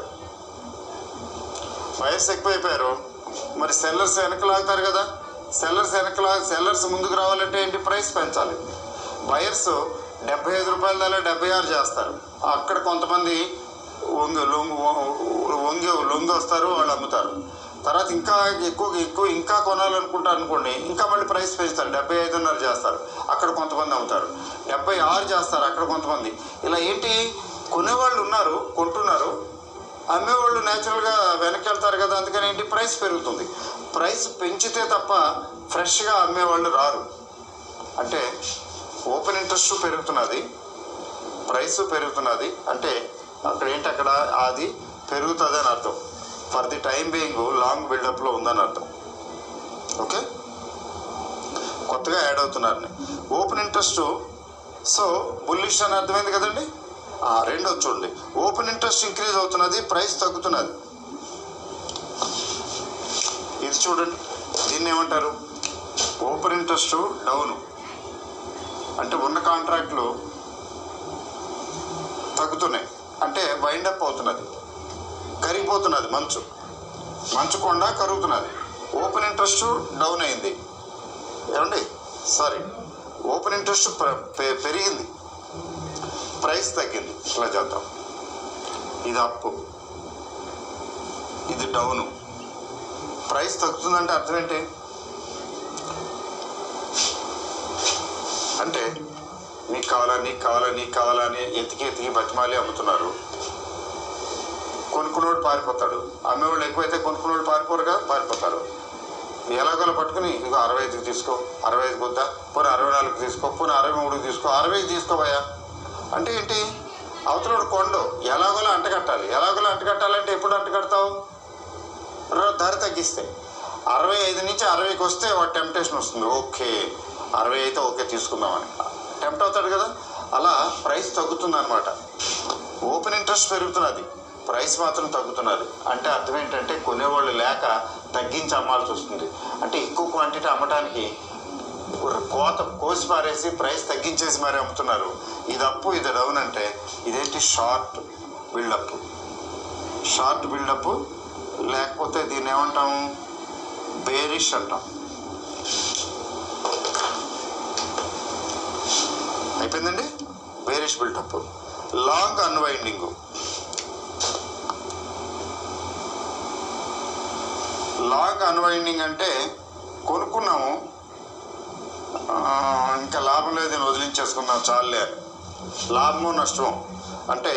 బయర్స్ ఎక్కువైపోయారు మరి సెల్లర్స్ వెనక్కి లాగుతారు కదా సెల్లర్స్ వెనక్కి లా సెల్లర్స్ ముందుకు రావాలంటే ఏంటి ప్రైస్ పెంచాలి బయర్స్ డెబ్బై ఐదు రూపాయల దాకా డెబ్బై ఆరు చేస్తారు అక్కడ కొంతమంది వంగి లొంగు వంగి లొంగి వస్తారు వాళ్ళు అమ్ముతారు తర్వాత ఇంకా ఎక్కువ ఎక్కువ ఇంకా కొనాలనుకుంటారు అనుకోండి ఇంకా మళ్ళీ ప్రైస్ పెంచుతారు డెబ్బై ఐదున్నర చేస్తారు అక్కడ కొంతమంది అమ్ముతారు డెబ్బై ఆరు చేస్తారు అక్కడ కొంతమంది ఇలా ఏంటి కొనేవాళ్ళు ఉన్నారు కొంటున్నారు అమ్మేవాళ్ళు న్యాచురల్గా వెనక్కి వెళ్తారు కదా అందుకని ఏంటి ప్రైస్ పెరుగుతుంది ప్రైస్ పెంచితే తప్ప ఫ్రెష్గా అమ్మేవాళ్ళు రారు అంటే ఓపెన్ ఇంట్రెస్ట్ పెరుగుతున్నది ప్రైస్ పెరుగుతున్నది అంటే అక్కడ ఏంటి అక్కడ అది పెరుగుతుంది అని అర్థం for the time being long బిల్డప్లో ఉందని అర్థం ఓకే కొత్తగా యాడ్ అవుతున్నారు ఓపెన్ ఇంట్రెస్ట్ సో బుల్లిష్ అని అర్థమైంది కదండి ఆ, రెండో చూడండి ఓపెన్ ఇంట్రెస్ట్ ఇంక్రీజ్ అవుతున్నది ప్రైస్ తగ్గుతున్నది ఇది చూడండి దీన్ని ఏమంటారు ఓపెన్ ఇంట్రెస్ట్ డౌన్ అంటే ఉన్న కాంట్రాక్ట్లు తగ్గుతున్నాయి అంటే వైండ్ అప్ అవుతున్నది కరిగిపోతున్నది మంచు మంచు కొండ కరుగుతున్నది ఓపెన్ ఇంట్రెస్ట్ డౌన్ అయింది ఏమండి సారీ ఓపెన్ ఇంట్రెస్ట్ ప్ర- పె- పెరిగింది ప్రైస్ తగ్గింది ఇట్లా చేద్దాం ఇది అప్పు ఇది డౌను ప్రైస్ తగ్గుతుందంటే అర్థం ఏంటి అంటే నీకు కావాలా నీకు కావాలా నీకు కావాలా అని ఎతికి ఎతికి బతిమాలి అమ్ముతున్నారు కొనుక్కున్నోడు పారిపోతాడు అమ్మేవాళ్ళు ఎక్కువైతే కొనుక్కున్నోడు పారిపోరు కదా పారిపోతారు ఎలాగోలా పట్టుకుని ఇదిగో అరవై ఐదుకి తీసుకో అరవై ఐదుకి వద్దా పోనీ అరవై నాలుగు తీసుకో పోనీ అరవై మూడుకి తీసుకో అరవైకి తీసుకోవయ్యా అంటే ఏంటి అవతలోడు కొండు ఎలాగోలా అంటకట్టాలి ఎలాగోలా అంటకట్టాలంటే ఎప్పుడు అంటకడతావు ర- ధర తగ్గిస్తే అరవై ఐదు నుంచి అరవైకి వస్తే వాడు టెంప్టేషన్ వస్తుంది ఓకే అరవై అయితే ఓకే తీసుకుందామని టెంప్ట్ అవుతాడు కదా అలా ప్రైస్ తగ్గుతుంది అనమాట ఓపెన్ ఇంట్రెస్ట్ పెరుగుతున్నది ప్రైస్ మాత్రం తగ్గుతున్నది అంటే అర్థం ఏంటంటే కొనేవాళ్ళు లేక తగ్గించి అమ్మాల్సి వస్తుంది అంటే ఎక్కువ క్వాంటిటీ అమ్మటానికి కోత కోసి పారేసి ప్రైస్ తగ్గించేసి మరి అమ్ముతున్నారు ఇది అప్పు ఇది డౌన్ అంటే ఇదేంటి షార్ట్ బిల్డప్ షార్ట్ బిల్డప్ లేకపోతే దీన్ని ఏమంటాము బేరిష్ అంటాం అయిపోయిందండి bearish buildup long unwinding long unwinding అంటే కొనుక్కున్నాము ఆ, ఇంకా లాభం లేదు దీన్ని వదిలించేసుకుందాం చాలే అని. లాభము నష్టము అంటే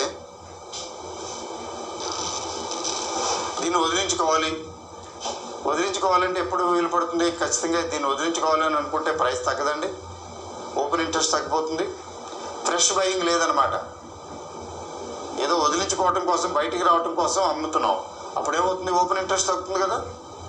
దీన్ని వదిలించుకోవాలి వదిలించుకోవాలంటే ఎప్పుడు వీలు పడుతుంది ఖచ్చితంగా దీన్ని వదిలించుకోవాలని అనుకుంటే ప్రైస్ తగ్గదండి ఓపెన్ ఇంట్రెస్ట్ తగ్గిపోతుంది ఫ్రెష్ బయింగ్ లేదనమాట ఏదో వదిలించుకోవటం కోసం బయటికి రావటం కోసం అమ్ముతున్నాం అప్పుడేమవుతుంది ఓపెన్ ఇంట్రెస్ట్ తగ్గుతుంది కదా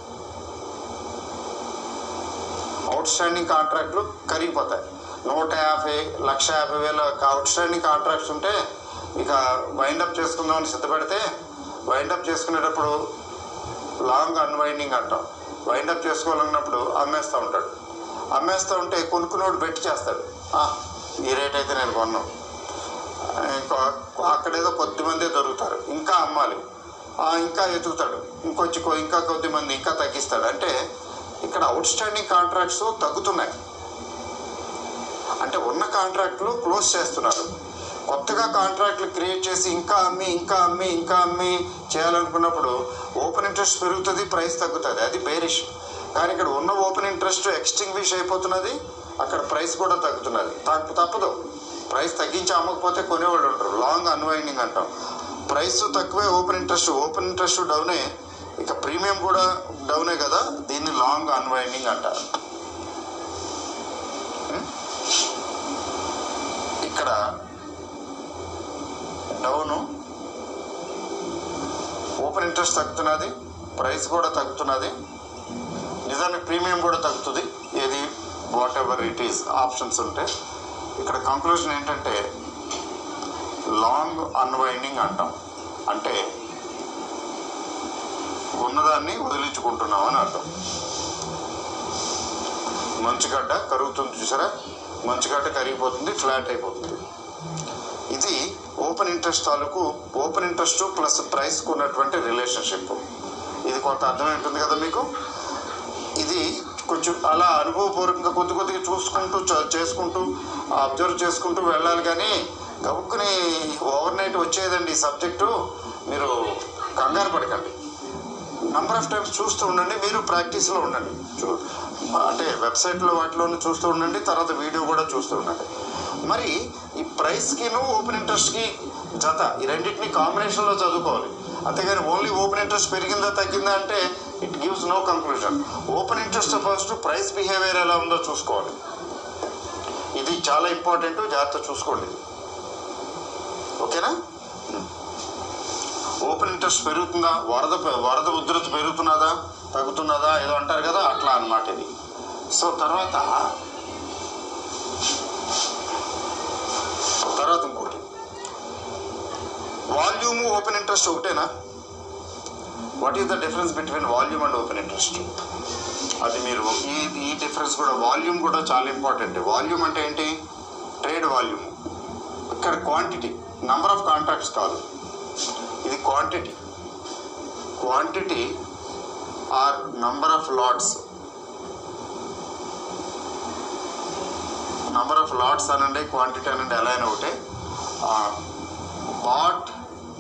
అవుట్ స్టాండింగ్ కాంట్రాక్ట్లు కరిగిపోతాయి నూట యాభై లక్ష యాభై వేల అవుట్ స్టాండింగ్ కాంట్రాక్ట్స్ ఉంటే ఇక వైండప్ చేసుకుందామని సిద్ధపడితే వైండప్ చేసుకునేటప్పుడు లాంగ్ అన్వైండింగ్ అంటాం వైండప్ చేసుకోవాలన్నప్పుడు అమ్మేస్తూ ఉంటాడు అమ్మేస్తూ ఉంటే కొనుక్కున్నోడు బెట్ చేస్తాడు "ఆ, ఈ రేట్ అయితే నేను కొన్నాను ఇంకా అక్కడేదో కొద్ది మందే దొరుకుతారు ఇంకా అమ్మాలి ఆ, ఇంకా ఎతుకుతాడు ఇంకొంచెం కొ- ఇంకా కొద్ది మంది ఇంకా తగ్గిస్తాడు అంటే ఇక్కడ అవుట్ స్టాండింగ్ కాంట్రాక్ట్స్ తగ్గుతున్నాయి అంటే ఉన్న కాంట్రాక్ట్లు క్లోజ్ చేస్తున్నారు కొత్తగా కాంట్రాక్ట్లు క్రియేట్ చేసి ఇంకా అమ్మి ఇంకా అమ్మి ఇంకా అమ్మి చేయాలనుకున్నప్పుడు ఓపెన్ ఇంట్రెస్ట్ పెరుగుతుంది ప్రైస్ తగ్గుతుంది అది బేరిష్ కానీ ఇక్కడ ఉన్న ఓపెన్ ఇంట్రెస్ట్ ఎక్స్టింగ్విష్ అయిపోతున్నది అక్కడ ప్రైస్ కూడా తగ్గుతున్నది తప్ప తప్పదు ప్రైస్ తగ్గించి అమ్మకపోతే కొనేవాళ్ళు ఉంటారు లాంగ్ అన్వైండింగ్ అంటాం ప్రైస్ తక్కువే ఓపెన్ ఇంట్రెస్ట్ ఓపెన్ ఇంట్రెస్ట్ డౌనే ఇక ప్రీమియం కూడా డౌనే కదా దీన్ని లాంగ్ అన్వైండింగ్ అంటారు ఉం? ఇక్కడ డౌను ఓపెన్ ఇంట్రెస్ట్ తగ్గుతున్నది ప్రైస్ కూడా తగ్గుతున్నది నిజానికి ప్రీమియం కూడా తగ్గుతుంది ఏది whatever it is options ఉంటే ఇక్కడ కంక్లూజన్ ఏంటంటే లాంగ్ అన్వైండింగ్ అంటాం అంటే ఉన్నదాన్ని వదిలించుకుంటున్నాం అని అర్థం మంచుగడ్డ కరుగుతుంది చూసారా మంచుగడ్డ కరిగిపోతుంది ఫ్లాట్ అయిపోతుంది ఇది ఓపెన్ ఇంట్రెస్ట్ తాలూకు ఓపెన్ ఇంట్రెస్ట్ ప్లస్ ప్రైస్కు ఉన్నటువంటి రిలేషన్షిప్ ఇది కొంత అర్థమై ఉంటుంది కదా మీకు ఇది కొంచెం అలా అనుభవపూర్వకంగా కొద్ది కొద్దిగా చూసుకుంటూ చ- చేసుకుంటూ అబ్జర్వ్ చేసుకుంటూ వెళ్ళాలి కానీ గబుక్కుని ఓవర్ నైట్ వచ్చేదండి ఈ సబ్జెక్టు మీరు కంగారు పడకండి నంబర్ ఆఫ్ టైమ్స్ చూస్తూ ఉండండి మీరు ప్రాక్టీస్లో ఉండండి చూ అంటే వెబ్సైట్లో వాటిలోనూ చూస్తూ ఉండండి తర్వాత వీడియో కూడా చూస్తూ ఉండండి మరి ఈ ప్రైస్కిను ఓపెన్ ఇంట్రెస్ట్కి జత ఈ రెండింటిని కాంబినేషన్లో చదువుకోవాలి అంతేగాని ఓన్లీ ఓపెన్ ఇంట్రెస్ట్ పెరిగిందా తగ్గిందా అంటే it gives no conclusion open interest first price behaviour ఎలా ఉందో చూసుకోవాలి ఇది చాలా ఇంపార్టెంట్ జాగ్రత్త చూసుకోండి ఓకేనా ఓపెన్ ఇంట్రెస్ట్ పెరుగుతుందా వరద పె- వరద ఉధృత పెరుగుతున్నదా తగ్గుతున్నదా ఏదో అంటారు కదా అట్లా అన్నమాట ఇది సో తర్వాత తర్వాత ఇంకోటి వాల్యూమ్ ఓపెన్ ఇంట్రెస్ట్ ఒకటేనా what is the difference between volume and open interest అది మీరు ఈ ఈ డిఫరెన్స్ కూడా వాల్యూమ్ కూడా చాలా ఇంపార్టెంట్ వాల్యూమ్ అంటే ఏంటి ట్రేడ్ వాల్యూమ్ ఇక్కడ క్వాంటిటీ నంబర్ ఆఫ్ కాంట్రాక్ట్స్ కాదు ఇది quantity quantity or number of lots number of lots అనండి క్వాంటిటీ అనండి ఎలా అయినా ఒకటే bought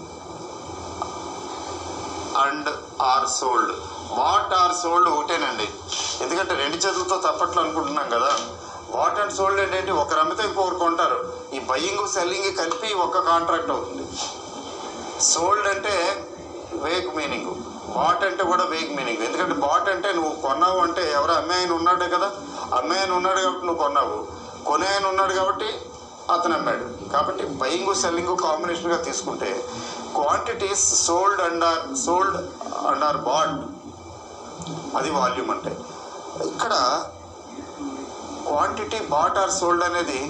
and or sold bought or sold ఒకటేనండి ఎందుకంటే రెండు చేతులతో తప్పట్లు అనుకుంటున్నాం కదా బాట్ అండ్ సోల్డ్ ఏంటంటే ఒకరు అమ్మితే ఇంకొకరు కొంటారు ఈ బయ్యింగ్ సెల్లింగ్ కలిపి ఒక కాంట్రాక్ట్ అవుతుంది సోల్డ్ అంటే వేగ్ మీనింగ్ బాట్ అంటే కూడా వేగ్ మీనింగ్ ఎందుకంటే బాట్ అంటే నువ్వు కొన్నావు అంటే ఎవరు అమ్మే ఆయన ఉన్నాడే కదా అమ్మే ఆయన ఉన్నాడు కాబట్టి నువ్వు కొన్నావు కొనే ఆయన ఉన్నాడు కాబట్టి అతను అమ్మాడు కాబట్టి బయింగ్ సెల్లింగ్ కాంబినేషన్గా తీసుకుంటే quantities sold and or sold and or bought అది వాల్యూమ్ అంటే ఇక్కడ క్వాంటిటీ బాట్ ఆర్ సోల్డ్ అనేది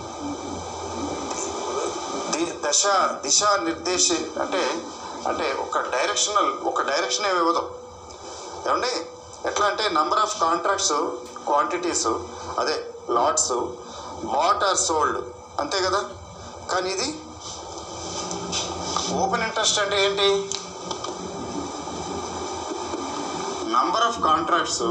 ది- దశ దిశ నిర్దేశ అంటే అంటే ఒక డైరెక్షనల్ ఒక డైరెక్షన్ ఏమి ఇవ్వదు ఏమండి ఎట్లా అంటే నంబర్ ఆఫ్ కాంట్రాక్ట్స్ క్వాంటిటీస్ అదే లాట్స్ బాట్ ఆర్ సోల్డ్ అంతే కదా కానీ ఇది ఓపెన్ ఇంట్రెస్ట్ అంటే ఏంటి నంబర్ ఆఫ్ కాంట్రాక్ట్స్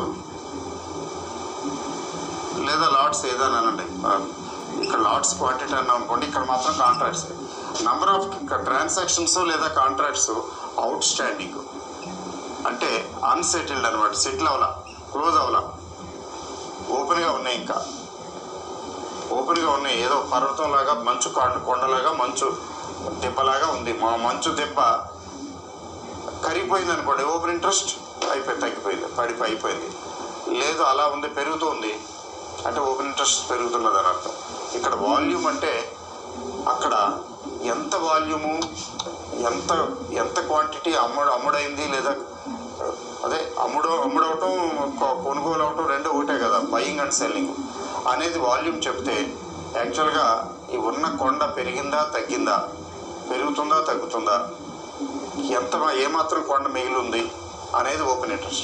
లేదా లాట్స్ ఏదైనానండి ఆ, ఇక్కడ లాట్స్ క్వాంటిటీ అన్నాం అనుకోండి ఇక్కడ మాత్రం కాంట్రాక్ట్స్ నంబర్ ఆఫ్ ట్రాన్సాక్షన్స్ లేదా కాంట్రాక్ట్స్ అవుట్ స్టాండింగ్ అంటే అన్సెటిల్డ్ అనమాట సెటిల్ అవలా క్లోజ్ అవలా ఓపెన్గా ఉన్నాయి ఇంకా ఓపెన్గా ఉన్నాయి ఏదో పర్వతం లాగా మంచు కొండ కొండలాగా మంచు దెబ్బలాగా ఉంది మా మంచు దెబ్బ కరిగిపోయింది అనుకోండి ఓపెన్ ఇంట్రెస్ట్ అయిపోయి తగ్గిపోయింది పడిపోయి అయిపోయింది లేదు అలా ఉంది పెరుగుతుంది అంటే ఓపెన్ ఇంట్రెస్ట్ పెరుగుతున్నది అని అర్థం ఇక్కడ వాల్యూమ్ అంటే అక్కడ ఎంత వాల్యూము ఎంత ఎంత క్వాంటిటీ అమ్ముడు అమ్ముడైంది లేదా అదే అమ్ముడు అమ్ముడవటం కొ- కొనుగోలు అవటం రెండు ఒకటే కదా బయింగ్ అండ్ సెల్లింగ్ అనేది వాల్యూమ్ చెప్తే యాక్చువల్గా ఈ ఉన్న కొండ పెరిగిందా తగ్గిందా పెరుగుతుందా తగ్గుతుందా ఎంత ఏమాత్రం కొండ మిగిలి ఉంది అనేది ఓపెన్ ఇంట్రెస్ట్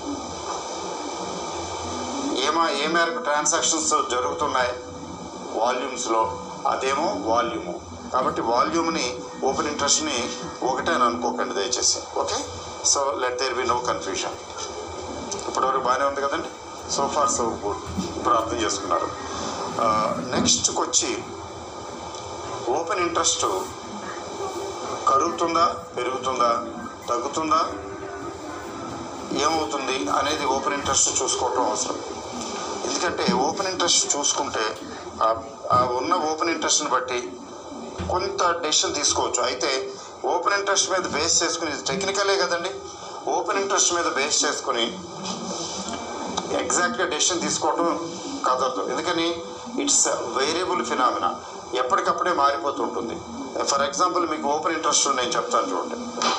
ఏమా ఏ మేరకు ట్రాన్సాక్షన్స్ జరుగుతున్నాయి వాల్యూమ్స్లో అదేమో వాల్యూము కాబట్టి వాల్యూమ్ని ఓపెన్ ఇంట్రెస్ట్ని ఒకటే అని అనుకోకండి దయచేసి okay so let there be no confusion ఇప్పటివరకు బాగానే ఉంది కదండి సో ఫార్ సో గుడ్ ఇప్పుడు అర్థం చేసుకున్నారు నెక్స్ట్కి వచ్చి ఓపెన్ ఇంట్రెస్ట్ కరుగుతుందా పెరుగుతుందా తగ్గుతుందా ఏమవుతుంది అనేది ఓపెన్ ఇంట్రెస్ట్ చూసుకోవటం అవసరం ఎందుకంటే ఓపెన్ ఇంట్రెస్ట్ చూసుకుంటే ఆ- ఆ ఉన్న ఓపెన్ ఇంట్రెస్ట్ని బట్టి కొంత డెసిషన్ తీసుకోవచ్చు అయితే ఓపెన్ ఇంట్రెస్ట్ మీద బేస్ చేసుకుని ఇది టెక్నికలే కదండి ఓపెన్ ఇంట్రెస్ట్ మీద బేస్ చేసుకుని ఎగ్జాక్ట్గా డెసిషన్ తీసుకోవటం కుదరదు ఎందుకని ఇట్స్ వేరియబుల్ ఫినామినా ఎప్పటికప్పుడే మారిపోతుంటుంది ఫర్ ఎగ్జాంపుల్ మీకు ఓపెన్ ఇంట్రెస్ట్ నేను చెప్తాను చూడండి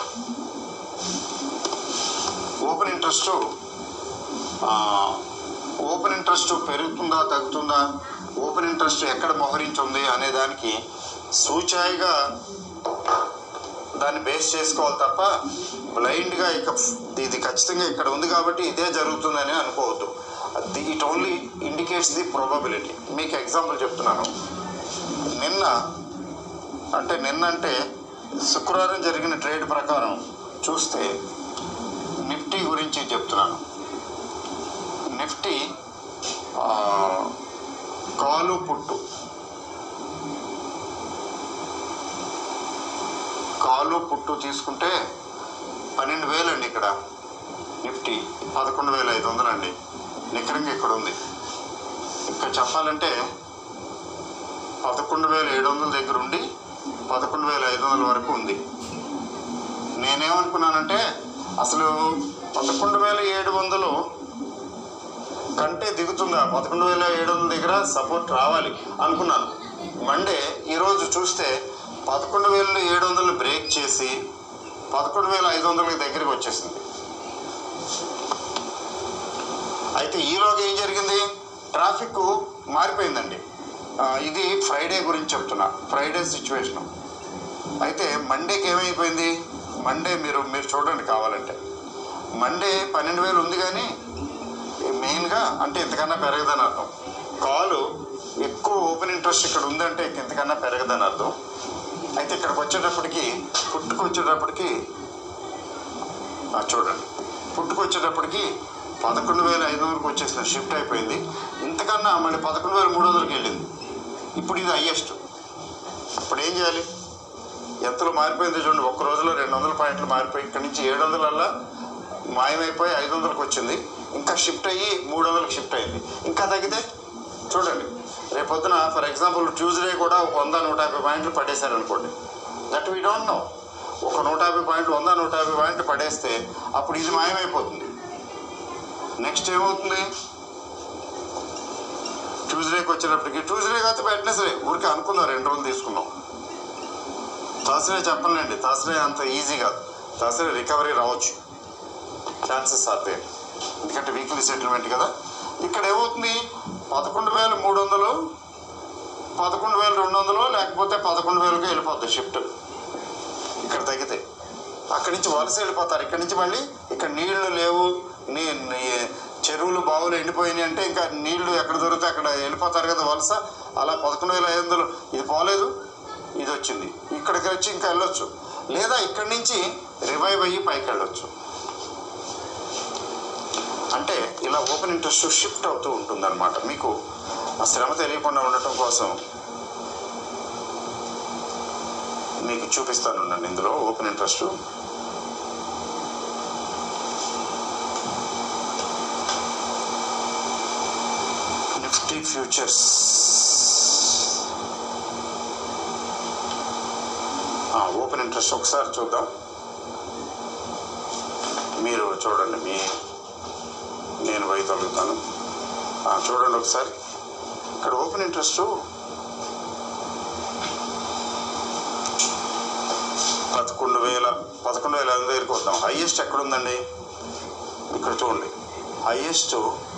ఓపెన్ ఇంట్రెస్ట్ ఓపెన్ ఇంట్రెస్ట్ పెరుగుతుందా తగ్గుతుందా ఓపెన్ ఇంట్రెస్ట్ ఎక్కడ మోహరించి ఉంది అనే దానికి సూచాయిగా దాన్ని బేస్ చేసుకోవాలి తప్ప బ్లైండ్గా ఇక ఇది ఖచ్చితంగా ఇక్కడ ఉంది కాబట్టి ఇదే జరుగుతుందని అనుకోవద్దు అది it only indicates the probability మీకు ఎగ్జాంపుల్ చెప్తున్నాను నిన్న అంటే నిన్న అంటే శుక్రవారం జరిగిన ట్రేడ్ ప్రకారం చూస్తే నిఫ్టీ గురించి చెప్తున్నాను నిఫ్టీ ఆ, కాలు పుట్టు కాలు పుట్టు తీసుకుంటే పన్నెండు వేలు అండి ఇక్కడ నిఫ్టీ పదకొండు వేల ఐదు వందలు అండి నికరంగా ఇక్కడ ఉంది ఇక్కడ చెప్పాలంటే పదకొండు వేల ఏడు వందల దగ్గర ఉండి పదకొండు వేల ఐదు వందల వరకు ఉంది నేనేమనుకున్నానంటే అసలు పదకొండు వేల ఏడు వందలు కంటే దిగుతుందా పదకొండు వేల ఏడు వందల దగ్గర సపోర్ట్ రావాలి అనుకున్నాను మండే ఈరోజు చూస్తే పదకొండు వేల ఏడు వందలు బ్రేక్ చేసి పదకొండు వేల ఐదు వందలకి దగ్గరికి వచ్చేసింది అయితే ఈలోగా ఏం జరిగింది ట్రాఫిక్ మారిపోయిందండి ఆ, ఇది ఫ్రైడే గురించి చెప్తున్నా ఫ్రైడే సిచ్యువేషన్ అయితే మండేకి ఏమైపోయింది మండే మీరు మీరు చూడండి కావాలంటే మండే పన్నెండు వేలు ఉంది కానీ మెయిన్గా అంటే ఇంతకన్నా పెరగదని అర్థం కాలు ఎక్కువ ఓపెన్ ఇంట్రెస్ట్ ఇక్కడ ఉందంటే ఇంతకన్నా పెరగదని అర్థం అయితే ఇక్కడికి వచ్చేటప్పటికి పుట్టుకు వచ్చేటప్పటికి ఆ, చూడండి పుట్టుకు వచ్చేటప్పటికి పదకొండు వేల ఐదు వందలకు వచ్చేసిన షిఫ్ట్ అయిపోయింది ఇంతకన్నా మళ్ళీ పదకొండు వేల మూడు వందలకి వెళ్ళింది ఇప్పుడు ఇది హయ్యెస్ట్ ఇప్పుడు ఏం చేయాలి ఎంతలో మారిపోయిందో చూడండి ఒక్క రోజులో రెండు వందల పాయింట్లు మారిపోయి ఇక్కడి నుంచి ఏడు వందలల్లా మాయమైపోయి ఐదు వందలకు వచ్చింది ఇంకా షిఫ్ట్ అయ్యి మూడు వందలకు షిఫ్ట్ అయింది ఇంకా తగ్గితే చూడండి రేపొద్దున ఫర్ ఎగ్జాంపుల్ ట్యూస్డే కూడా ఒక వంద నూట యాభై పాయింట్లు పడేశారు అనుకోండి దట్ వీ డోంట్ నో ఒక నూట యాభై పాయింట్లు వంద నూట యాభై పాయింట్లు పడేస్తే అప్పుడు ఇది మాయమైపోతుంది నెక్స్ట్ ఏమవుతుంది ట్యూస్డేకి వచ్చేటప్పటికి ట్యూస్డే కాకపోతే వెంటనే సరే ఊరికే అనుకుందాం రెండు రోజులు తీసుకున్నాం థర్స్డే చెప్పలేండి థర్స్డే అంత ఈజీ కాదు థర్స్డే రికవరీ రావచ్చు ఛాన్సెస్ ఆర్ దేర్ ఎందుకంటే వీక్లీ సెటిల్మెంట్ కదా ఇక్కడ ఏమవుతుంది పదకొండు వేల మూడు వందలు పదకొండు వేల రెండు వందలు లేకపోతే పదకొండు వేలకు వెళ్ళిపోద్ది షిఫ్ట్ ఇక్కడ తగ్గితే అక్కడి నుంచి వలస వెళ్ళిపోతారు ఇక్కడి నుంచి మళ్ళీ ఇక్కడ నీళ్లు లేవు నీ నీ- చెరువులు బావులు ఎండిపోయినాయి అంటే ఇంకా నీళ్లు ఎక్కడ దొరికితే అక్కడ వెళ్ళిపోతారు కదా వలస అలా పదకొండు వేల ఐదు వందలు ఇది పోలేదు ఇది వచ్చింది ఇక్కడికి వచ్చి ఇంకా వెళ్ళొచ్చు లేదా ఇక్కడి నుంచి రివైవ్ అయ్యి పైకి వెళ్ళొచ్చు అంటే ఇలా ఓపెన్ ఇంట్రెస్ట్ షిఫ్ట్ అవుతూ ఉంటుందన్నమాట మీకు ఆ శ్రమ తెలియకుండా ఉండటం కోసం మీకు చూపిస్తాను ఉండండి ఇందులో open interest Nifty futures open interest ఒకసారి చూద్దాం మీరు చూడండి మీ నేను వైతలుగుతాను చూడండి ఒకసారి ఇక్కడ ఓపెన్ ఇంట్రెస్ట్ పదకొండు వేల పదకొండు వేల ఐదు దగ్గరికి వద్దాం హైయెస్ట్ ఎక్కడ ఉందండి ఇక్కడ చూడండి హైయెస్ట్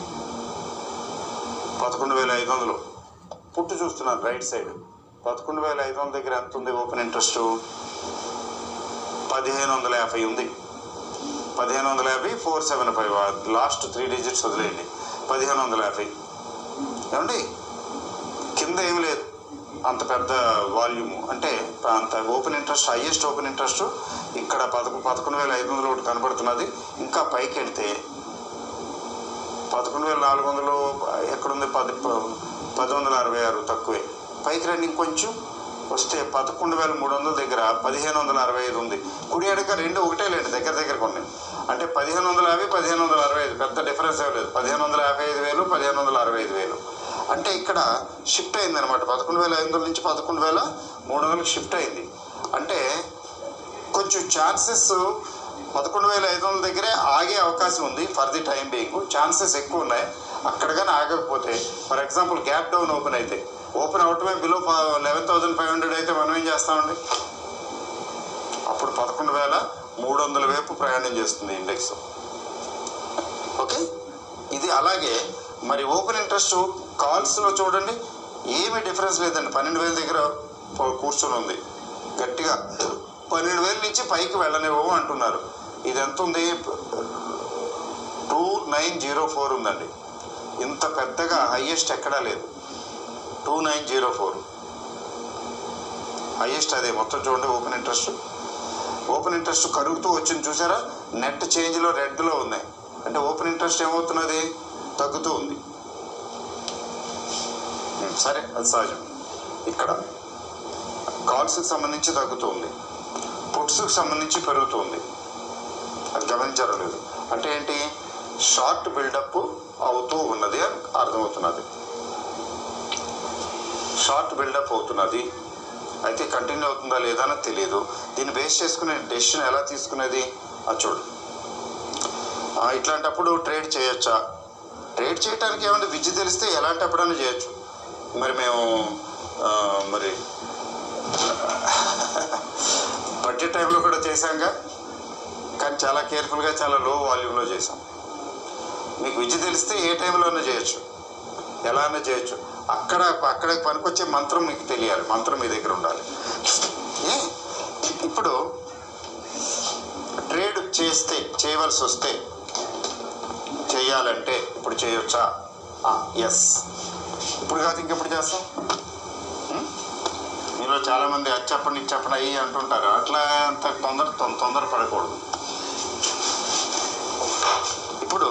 పదకొండు వేల ఐదు వందలు పుట్టు చూస్తున్నాను రైట్ సైడ్ పదకొండు వేల ఐదు వందల దగ్గర ఎంత ఉంది ఓపెన్ ఇంట్రెస్ట్ పదిహేను వందల యాభై ఉంది పదిహేను వందల యాభై four seven five last three digits వదిలేయండి పదిహేను వందల యాభై ఏమండి కింద ఏమి లేదు అంత పెద్ద వాల్యూము అంటే అంత open interest highest open interest ఇక్కడ పదకొ పదకొండు వేల ఐదు వందలు ఒకటి కనబడుతున్నది ఇంకా పైకి వెళ్తే పదకొండు వేల నాలుగు వందలు ఎక్కడుంది పది ప- పది వందల అరవై ఆరు తక్కువే పైకి రండి ఇంకొంచెం వస్తే పదకొండు వేల మూడు వందల దగ్గర పదిహేను వందల అరవై ఐదు ఉంది కుడి అడగ రెండు ఒకటే లేండి దగ్గర దగ్గర కొన్ని అంటే పదిహేను వందల యాభై పదిహేను వందల అరవై ఐదు పెద్ద డిఫరెన్స్ ఏం లేదు పదిహేను వందల యాభై ఐదు వేలు పదిహేను వందల అరవై ఐదు వేలు అంటే ఇక్కడ షిఫ్ట్ అయింది అనమాట పదకొండు వేల ఐదు వందల నుంచి పదకొండు వేల మూడు వందలకి షిఫ్ట్ అయింది అంటే కొంచెం ఛాన్సెస్ పదకొండు వేల ఐదు వందల దగ్గరే ఆగే అవకాశం ఉంది for the time being chances ఎక్కువ ఉన్నాయి అక్కడ కానీ ఆగకపోతే for example gap down open అయితే ఓపెన్ అవటమే below eleven thousand five hundred అయితే మనం ఏం చేస్తామండి అప్పుడు పదకొండు వేల మూడు వందల వైపు ప్రయాణం చేస్తుంది ఇండెక్స్ ఓకే ఇది అలాగే మరి ఓపెన్ ఇంట్రెస్ట్ కాల్స్లో చూడండి ఏమీ డిఫరెన్స్ లేదండి పన్నెండు వేల దగ్గర పో- కూర్చొని ఉంది గట్టిగా పన్నెండు వేల నుంచి పైకి వెళ్ళనివ్వము అంటున్నారు ఇది ఎంత ఉంది టూ నైన్ జీరో ఫోర్ ఉందండి ఇంత పెద్దగా హయ్యెస్ట్ ఎక్కడా లేదు two nine zero four highest అదే మొత్తం చూడండి ఓపెన్ ఇంట్రెస్ట్ ఓపెన్ ఇంట్రెస్ట్ కరుగుతూ వచ్చింది చూసారా నెట్ చేంజ్లో రెడ్లో ఉన్నాయి అంటే ఓపెన్ ఇంట్రెస్ట్ ఏమవుతున్నది తగ్గుతూ ఉంది ఉం, సరే అది సహజం ఇక్కడ కాల్స్కి సంబంధించి తగ్గుతుంది పుట్స్కి సంబంధించి పెరుగుతుంది అది గమనించారో లేదు అంటే ఏంటి షార్ట్ బిల్డప్ అవుతూ ఉన్నది అని అర్థమవుతున్నది షార్ట్ బిల్డప్ అవుతున్నది అయితే కంటిన్యూ అవుతుందా లేదా అని తెలియదు దీన్ని బేస్ చేసుకునే డెసిషన్ ఎలా తీసుకునేది అది చూడు ఆ, ఇట్లాంటప్పుడు ట్రేడ్ చేయొచ్చా ట్రేడ్ చేయడానికి ఏమైనా విద్య తెలిస్తే ఎలాంటప్పుడైనా చేయొచ్చు మరి మేము ఆ, మరి బడ్జెట్ టైంలో కూడా చేశాంగా కానీ చాలా కేర్ఫుల్గా చాలా లో వాల్యూమ్లో చేసాం మీకు విద్య తెలిస్తే ఏ టైంలోనే చేయొచ్చు ఎలా అయినా చేయొచ్చు అక్కడ అక్కడ పనికొచ్చే మంత్రం మీకు తెలియాలి మంత్రం మీ దగ్గర ఉండాలి ఏ ఇప్పుడు ట్రేడ్ చేస్తే చేయవలసి వస్తే చేయాలంటే ఇప్పుడు చేయొచ్చా ఎస్ ఇప్పుడు కాదు ఇంకెప్పుడు చేస్తాం ఉం? మీలో చాలామంది అది చెప్పండి ఇది చెప్పండి అయ్యి అంటుంటారు అట్లా అంత తొందర తొం- తొందర పడకూడదు ఇప్పుడు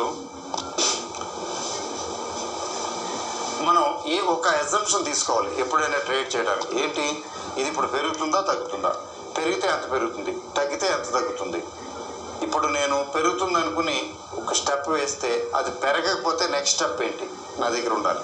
మనం ఏ ఒక ఎగ్జంప్షన్ తీసుకోవాలి ఎప్పుడైనా ట్రేడ్ చేయడానికి ఏంటి ఇది ఇప్పుడు పెరుగుతుందా తగ్గుతుందా పెరిగితే ఎంత పెరుగుతుంది తగ్గితే ఎంత తగ్గుతుంది ఇప్పుడు నేను పెరుగుతుంది అనుకుని ఒక స్టెప్ వేస్తే అది పెరగకపోతే నెక్స్ట్ స్టెప్ ఏంటి నా దగ్గర ఉండాలి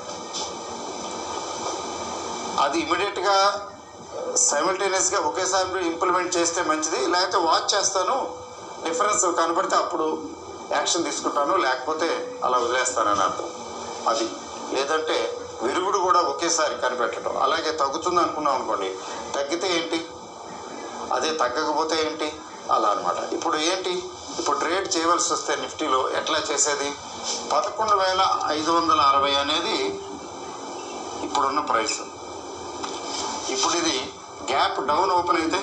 అది ఇమీడియట్గా సైమల్టేనియస్గా ఒకేసారి ఇంప్లిమెంట్ చేస్తే మంచిది లేకపోతే వాచ్ చేస్తాను డిఫరెన్స్ కనపడితే అప్పుడు యాక్షన్ తీసుకుంటాను లేకపోతే అలా వదిలేస్తానని అర్థం అది లేదంటే విరుగుడు కూడా ఒకేసారి కనిపెట్టడం అలాగే తగ్గుతుంది అనుకున్నాం అనుకోండి తగ్గితే ఏంటి అదే తగ్గకపోతే ఏంటి అలా అన్నమాట ఇప్పుడు ఏంటి ఇప్పుడు ట్రేడ్ చేయవలసి వస్తే నిఫ్టీలో ఎట్లా చేసేది పదకొండు వేల ఐదు వందల అరవై అనేది ఇప్పుడున్న ప్రైస్ ఇప్పుడు ఇది గ్యాప్ డౌన్ ఓపెన్ అయితే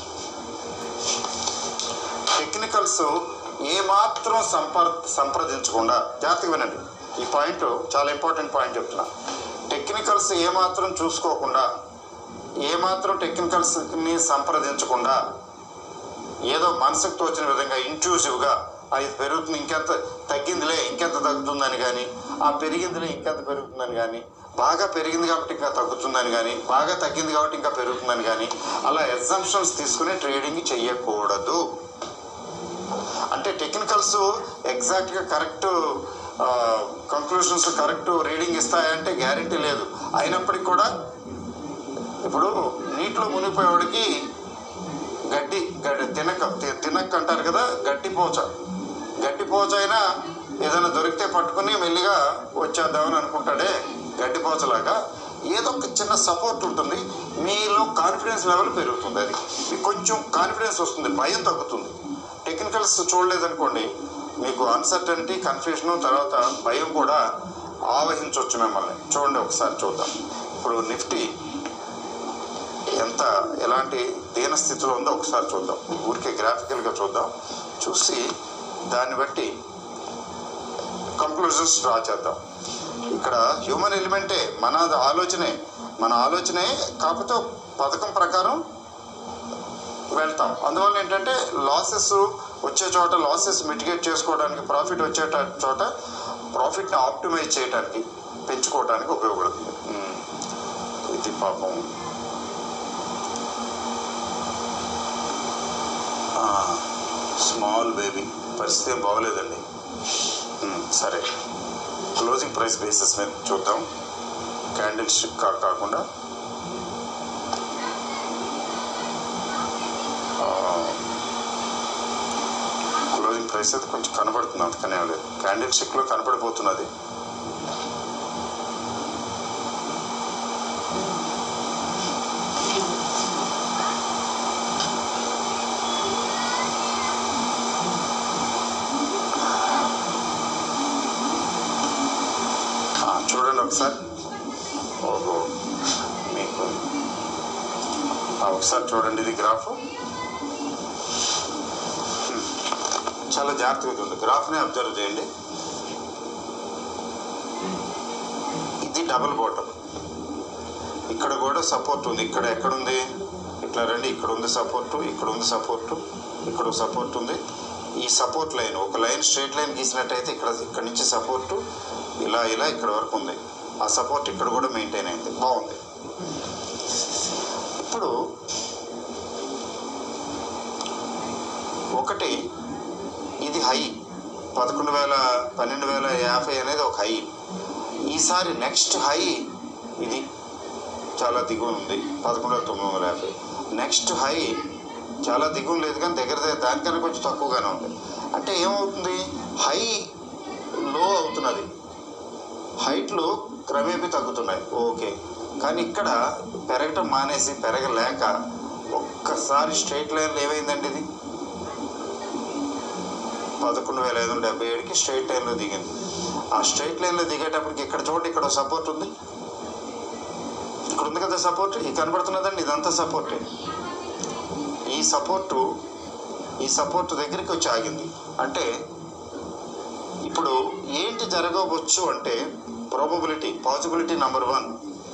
టెక్నికల్స్ ఏమాత్రం సంపర్ సంప్రదించకుండా జాగ్రత్తగా వినండి ఈ పాయింట్ చాలా ఇంపార్టెంట్ పాయింట్ చెప్తున్నా టెక్నికల్స్ ఏమాత్రం చూసుకోకుండా ఏమాత్రం టెక్నికల్స్ని సంప్రదించకుండా ఏదో మనసుకు తోచిన విధంగా ఇంట్యూసివ్గా అది పెరుగుతుంది ఇంకెంత తగ్గిందిలే ఇంకెంత తగ్గుతుందని కానీ ఆ పెరిగిందిలే ఇంకెంత పెరుగుతుందని కానీ బాగా పెరిగింది కాబట్టి ఇంకా తగ్గుతుందని కానీ బాగా తగ్గింది కాబట్టి ఇంకా పెరుగుతుందని కానీ అలా ఎగ్జంప్షన్స్ తీసుకుని ట్రేడింగ్ చెయ్యకూడదు అంటే టెక్నికల్స్ ఎగ్జాక్ట్గా కరెక్ట్ కంక్లూషన్స్ కరెక్ట్ రీడింగ్ ఇస్తాయంటే గ్యారంటీ లేదు అయినప్పటికీ కూడా ఇప్పుడు నీటిలో మునిగిపోయేవాడికి గడ్డి గడ్డి తినక తి- తినక అంటారు కదా గడ్డి పోచ గడ్డి పోచ అయినా ఏదైనా దొరికితే పట్టుకుని మెల్లిగా వచ్చేద్దామని అనుకుంటాడే గడ్డి పోచలాగా ఏదో ఒక చిన్న సపోర్ట్ ఉంటుంది మీలో కాన్ఫిడెన్స్ లెవెల్ పెరుగుతుంది అది మీకు కొంచెం కాన్ఫిడెన్స్ వస్తుంది భయం తగ్గుతుంది టెక్నికల్స్ చూడలేదనుకోండి మీకు అన్సర్టనిటీ కన్ఫ్యూషన్ తర్వాత భయం కూడా ఆవహించవచ్చు మిమ్మల్ని చూడండి ఒకసారి చూద్దాం ఇప్పుడు నిఫ్టీ ఎంత ఎలాంటి దీన స్థితిలో ఉందో ఒకసారి చూద్దాం ఊరికే గ్రాఫికల్గా చూద్దాం చూసి దాన్ని బట్టి కంక్లూజన్స్ డ్రా చేద్దాం ఇక్కడ హ్యూమన్ ఎలిమెంటే మన ఆలోచనే మన ఆలోచనే కాకపోతే పథకం ప్రకారం వెళ్తాం అందువల్ల ఏంటంటే లాసెస్ వచ్చే చోట లాసెస్ మిటిగేట్ చేసుకోవడానికి ప్రాఫిట్ వచ్చే ట- చోట ప్రాఫిట్ని ఆప్టిమైజ్ చేయడానికి పెంచుకోవడానికి ఉపయోగపడుతుంది ఉమ్. ఇది పాపం స్మాల్ బేబీ పరిస్థితి ఏం బాగోలేదండి ఉమ్, సరే క్లోజింగ్ ప్రైస్ బేసిస్ మీద చూద్దాం క్యాండిల్ స్టిక్ కా కాకుండా క్లోజింగ్ ప్రైస్ అయితే కొంచెం కనబడుతుంది అందుకనే ఏం లేదు క్యాండిల్ స్టిక్లో కనపడిపోతున్నది ఆ, చూడండి ఒకసారి ఓహో మీకు ఆ, ఒకసారి చూడండి ఇది గ్రాఫ్ చాలా జాగ్రత్తగా చూడండి గ్రాఫ్ని అబ్జర్వ్ చేయండి ఇది డబుల్ బాటమ్ ఇక్కడ కూడా సపోర్ట్ ఉంది ఇక్కడ ఎక్కడుంది ఇట్లా రండి ఇక్కడ ఉంది సపోర్టు ఇక్కడ ఉంది సపోర్టు ఇక్కడ సపోర్ట్ ఉంది ఈ సపోర్ట్ లైన్ ఒక లైన్ స్ట్రైట్ లైన్ గీసినట్టయితే ఇక్కడ ఇక్కడ నుంచి సపోర్టు ఇలా ఇలా ఇక్కడ వరకు ఉంది ఆ సపోర్ట్ ఇక్కడ కూడా మెయింటైన్ అయింది బాగుంది ఇప్పుడు ఒకటి ఇది హై పదకొండు వేల పన్నెండు వేల యాభై అనేది ఒక హై ఈసారి నెక్స్ట్ హై ఇది చాలా దిగువ ఉంది పదకొండు వేల తొమ్మిది వందల యాభై నెక్స్ట్ హై చాలా దిగువ లేదు కానీ దగ్గర దగ్గర దానికన్నా కొంచెం తక్కువగానే ఉంది అంటే ఏమవుతుంది హై లో అవుతున్నది హైట్లు క్రమేపీ తగ్గుతున్నాయి ఓకే కానీ ఇక్కడ పెరగటం మానేసి పెరగలేక ఒక్కసారి స్ట్రైట్ లైన్లో ఏమైందండి ఇది పదకొండు వేల ఐదు వందల డెబ్బై ఏడుకి స్ట్రైట్ లైన్లో దిగింది ఆ స్ట్రైట్ లైన్లో దిగేటప్పటికి ఇక్కడ చూడండి ఇక్కడ సపోర్ట్ ఉంది ఇక్కడ ఉంది కదా సపోర్ట్ ఇది కనబడుతున్నదండి ఇదంతా సపోర్టే ఈ సపోర్టు ఈ సపోర్ట్ దగ్గరికి వచ్చి ఆగింది అంటే ఇప్పుడు ఏంటి జరగవచ్చు అంటే ప్రాబబిలిటీ పాసిబిలిటీ నెంబర్ వన్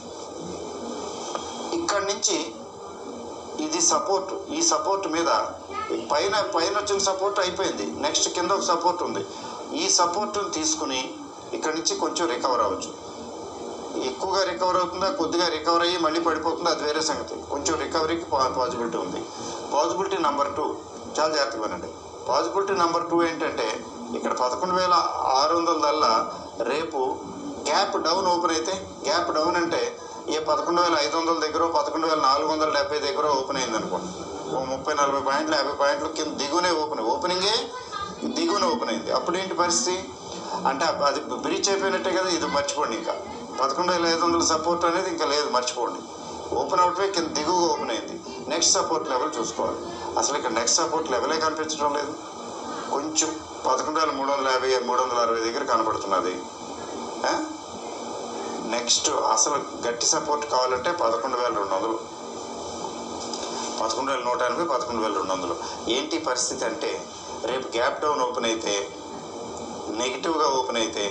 ఇక్కడి నుంచి ఇది సపోర్ట్ ఈ సపోర్ట్ మీద పైన పైన వచ్చిన సపోర్ట్ అయిపోయింది నెక్స్ట్ కింద ఒక సపోర్ట్ ఉంది ఈ సపోర్ట్ని తీసుకుని ఇక్కడి నుంచి కొంచెం రికవర్ అవ్వచ్చు ఎక్కువగా రికవర్ అవుతుందా కొద్దిగా రికవర్ అయ్యి మళ్ళీ పడిపోతుందా అది వేరే సంగతి కొంచెం రికవరీకి పాసిబిలిటీ ఉంది పాసిబిలిటీ నెంబర్ టూ చాలా జాగ్రత్తగా వినండి పాసిబిలిటీ నెంబర్ టూ ఏంటంటే ఇక్కడ పదకొండు వేల ఆరు వందల దల్లా రేపు గ్యాప్ డౌన్ ఓపెన్ అయితే గ్యాప్ డౌన్ అంటే ఏ పదకొండు వేల ఐదు వందల దగ్గర పదకొండు వేల నాలుగు వందల డెబ్బై దగ్గర ఓపెన్ అయింది అనుకోండి ఓ ముప్పై నలభై పాయింట్లు యాభై పాయింట్లు కింద దిగునే ఓపెన్ ఓపెనింగే దిగువన ఓపెన్ అయింది అప్పుడు ఏంటి పరిస్థితి అంటే అది బ్రీచ్ అయిపోయినట్టే కదా ఇది మర్చిపోండి ఇంకా పదకొండు వేల ఐదు వందల సపోర్ట్ అనేది ఇంకా లేదు మర్చిపోండి ఓపెన్ అవుట్వే కింద దిగువగా ఓపెన్ అయింది నెక్స్ట్ సపోర్ట్ లెవెల్ చూసుకోవాలి అసలు ఇక్కడ నెక్స్ట్ సపోర్ట్ లెవెలే కనిపించడం లేదు కొంచెం పదకొండు వేల మూడు వందల యాభై మూడు వందల అరవై దగ్గర కనబడుతున్నది ఆ? నెక్స్ట్ అసలు గట్టి సపోర్ట్ కావాలంటే పదకొండు వేల రెండు వందలు పదకొండు వేల నూట ఎనభై పదకొండు వేల రెండు వందలు ఏంటి పరిస్థితి అంటే రేపు గ్యాప్ డౌన్ ఓపెన్ అయితే నెగిటివ్గా ఓపెన్ అయితే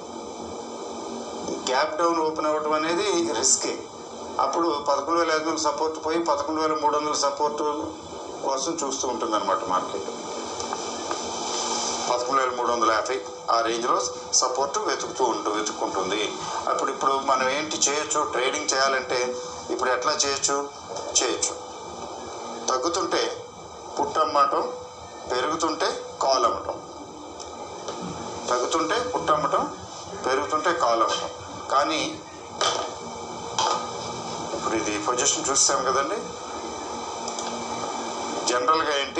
గ్యాప్ డౌన్ ఓపెన్ అవ్వడం అనేది రిస్కే అప్పుడు పదకొండు వేల ఐదు వందల సపోర్ట్ పోయి పదకొండు వేల మూడు వందల సపోర్ట్ కోసం చూస్తూ ఉంటుంది అనమాట మార్కెట్ పదకొండు వేల మూడు వందల యాభై ఆ రేంజ్లో సపోర్ట్ వెతుకుతూ ఉంటూ వెతుక్కుంటుంది అప్పుడు ఇప్పుడు మనం ఏంటి చేయొచ్చు ట్రేడింగ్ చేయాలంటే ఇప్పుడు ఎట్లా చేయొచ్చు చేయొచ్చు తగ్గుతుంటే పుట్టు అమ్మటం పెరుగుతుంటే కాల్ అమ్మటం తగ్గుతుంటే పుట్టు అమ్మటం పెరుగుతుంటే కాల్ అమ్మటం కానీ ఇప్పుడు ఇది పొజిషన్ చూస్తాం కదండి జనరల్గా ఏంటి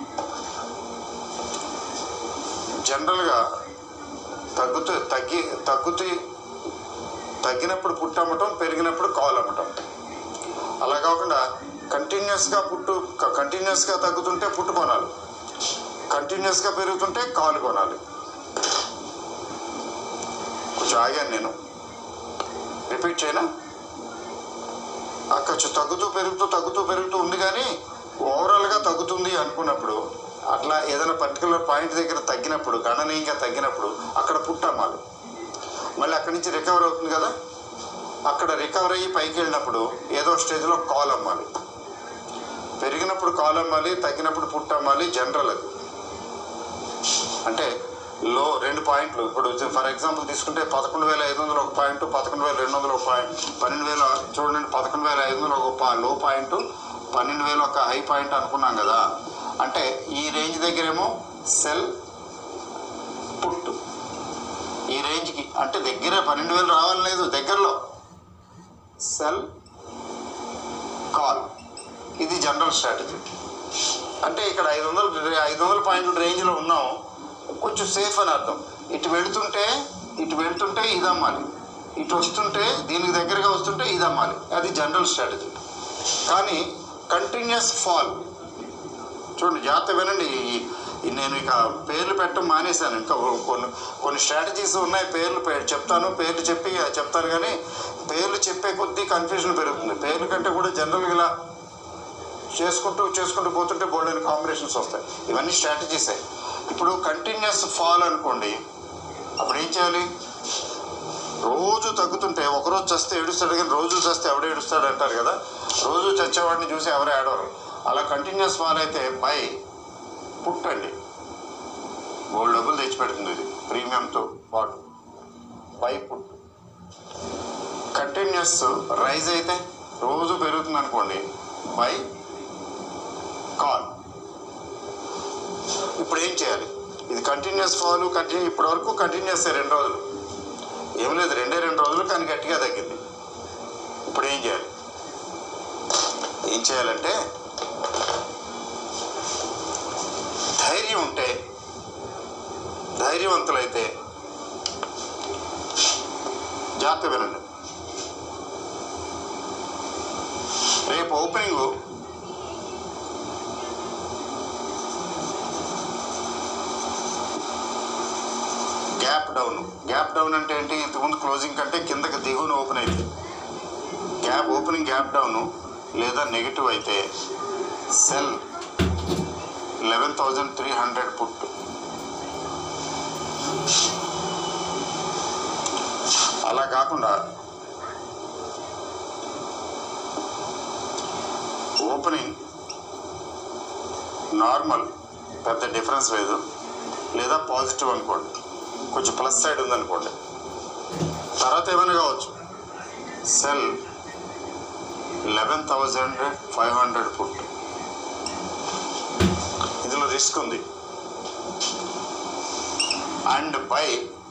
జనరల్గా తగ్గుతూ తగ్గి తగ్గుతూ తగ్గినప్పుడు పుట్టు అమ్మటం పెరిగినప్పుడు కాల్ అమ్మటం అలా కాకుండా కంటిన్యూస్గా పుట్టు కంటిన్యూస్గా తగ్గుతుంటే పుట్టు కొనాలి కంటిన్యూస్గా పెరుగుతుంటే కాలు కొనాలి కొంచెం ఆగాను నేను రిపీట్ చేయనా అక్కడ కొంచెం తగ్గుతూ పెరుగుతూ తగ్గుతూ పెరుగుతూ ఉంది కానీ ఓవరాల్గా తగ్గుతుంది అనుకున్నప్పుడు అట్లా ఏదైనా పర్టికులర్ పాయింట్ దగ్గర తగ్గినప్పుడు గణనీయంగా తగ్గినప్పుడు అక్కడ పుట్టు అమ్మాలి మళ్ళీ అక్కడి నుంచి రికవర్ అవుతుంది కదా అక్కడ రికవర్ అయ్యి పైకి వెళ్ళినప్పుడు ఏదో స్టేజ్లో కాల్ అమ్మాలి పెరిగినప్పుడు కాల్ అమ్మాలి తగ్గినప్పుడు పుట్టు అమ్మాలి జనరల్ అది అంటే లో రెండు పాయింట్లు ఇప్పుడు ఫర్ ఎగ్జాంపుల్ తీసుకుంటే పదకొండు వేల ఐదు వందలు ఒక పాయింట్ పదకొండు వేల రెండు వందలు ఒక పాయింట్ పన్నెండు వేల చూడండి పదకొండు వేల ఐదు వందలు ఒక పా లో పాయింట్ పన్నెండు వేలు ఒక హై పాయింట్ అనుకున్నాం కదా అంటే ఈ రేంజ్ దగ్గరేమో సెల్ పుట్టు ఈ రేంజ్కి అంటే దగ్గర పన్నెండు వేలు రావాలి లేదు దగ్గరలో సెల్ కాల్ ఇది జనరల్ స్ట్రాటజీ అంటే ఇక్కడ ఐదు వందలు ఐదు వందల పాయింట్ రేంజ్లో ఉన్నాం కొంచెం సేఫ్ అని అర్థం ఇటు వెళుతుంటే ఇటు వెళుతుంటే ఇది అమ్మాలి ఇటు వస్తుంటే దీనికి దగ్గరగా వస్తుంటే ఇది అమ్మాలి అది జనరల్ స్ట్రాటజీ కానీ కంటిన్యూస్ ఫాల్ చూడండి జాగ్రత్త వినండి ఈ- ఈ నేను ఇక పేర్లు పెట్టడం మానేశాను ఇంకా కొన్ని కొన్ని స్ట్రాటజీస్ ఉన్నాయి పేర్లు పె- చెప్తాను పేర్లు చెప్పి చెప్తాను కానీ పేర్లు చెప్పే కొద్దీ కన్ఫ్యూజన్ పెరుగుతుంది పేర్లు కంటే కూడా జనరల్గా ఇలా చేసుకుంటూ చేసుకుంటూ పోతుంటే బోల్డెన్ కాంబినేషన్స్ వస్తాయి ఇవన్నీ స్ట్రాటజీసే ఇప్పుడు కంటిన్యూస్ ఫాల్ అనుకోండి అప్పుడు ఏం చేయాలి రోజు తగ్గుతుంటే ఒకరోజు చస్తే ఏడుస్తాడు కానీ రోజు చస్తే ఎవడు ఏడుస్తాడు అంటారు కదా రోజు చచ్చేవాడిని చూసి ఎవరు ఏడవరు అలా కంటిన్యూస్ ఫాల్ అయితే బై పుట్టండి మూడు డబ్బులు తెచ్చిపెడుతుంది ఇది ప్రీమియంతో పాటు బై పుట్ కంటిన్యూస్ రైజ్ అయితే రోజు పెరుగుతుంది అనుకోండి బై కాల్ ఇప్పుడు ఏం చేయాలి ఇది కంటిన్యూస్ ఫాల్ కంటిన్యూ ఇప్పటి వరకు కంటిన్యూస్ రెండు రోజులు ఏం లేదు రెండే రెండు రోజులు కానీ గట్టిగా తగ్గింది ఇప్పుడు ఏం చేయాలి ఏం చేయాలంటే ధైర్యం ఉంటే ధైర్యవంతులైతే జాగ్రత్త వినండి రేపు opening gap down gap down అంటే ఏంటి ఇంతకుముందు క్లోజింగ్ కంటే కిందకి దిగువన ఓపెన్ అయితే గ్యాప్ ఓపెనింగ్ గ్యాప్ డౌన్ లేదా నెగిటివ్ అయితే sell eleven thousand three hundred put అలా కాకుండా ఓపెనింగ్ నార్మల్ పెద్ద డిఫరెన్స్ లేదు లేదా పాజిటివ్ అనుకోండి కొంచెం ప్లస్ సైడ్ ఉందనుకోండి తర్వాత ఏమైనా కావచ్చు sell eleven thousand five hundred put ఇందులో రిస్క్ ఉంది and buy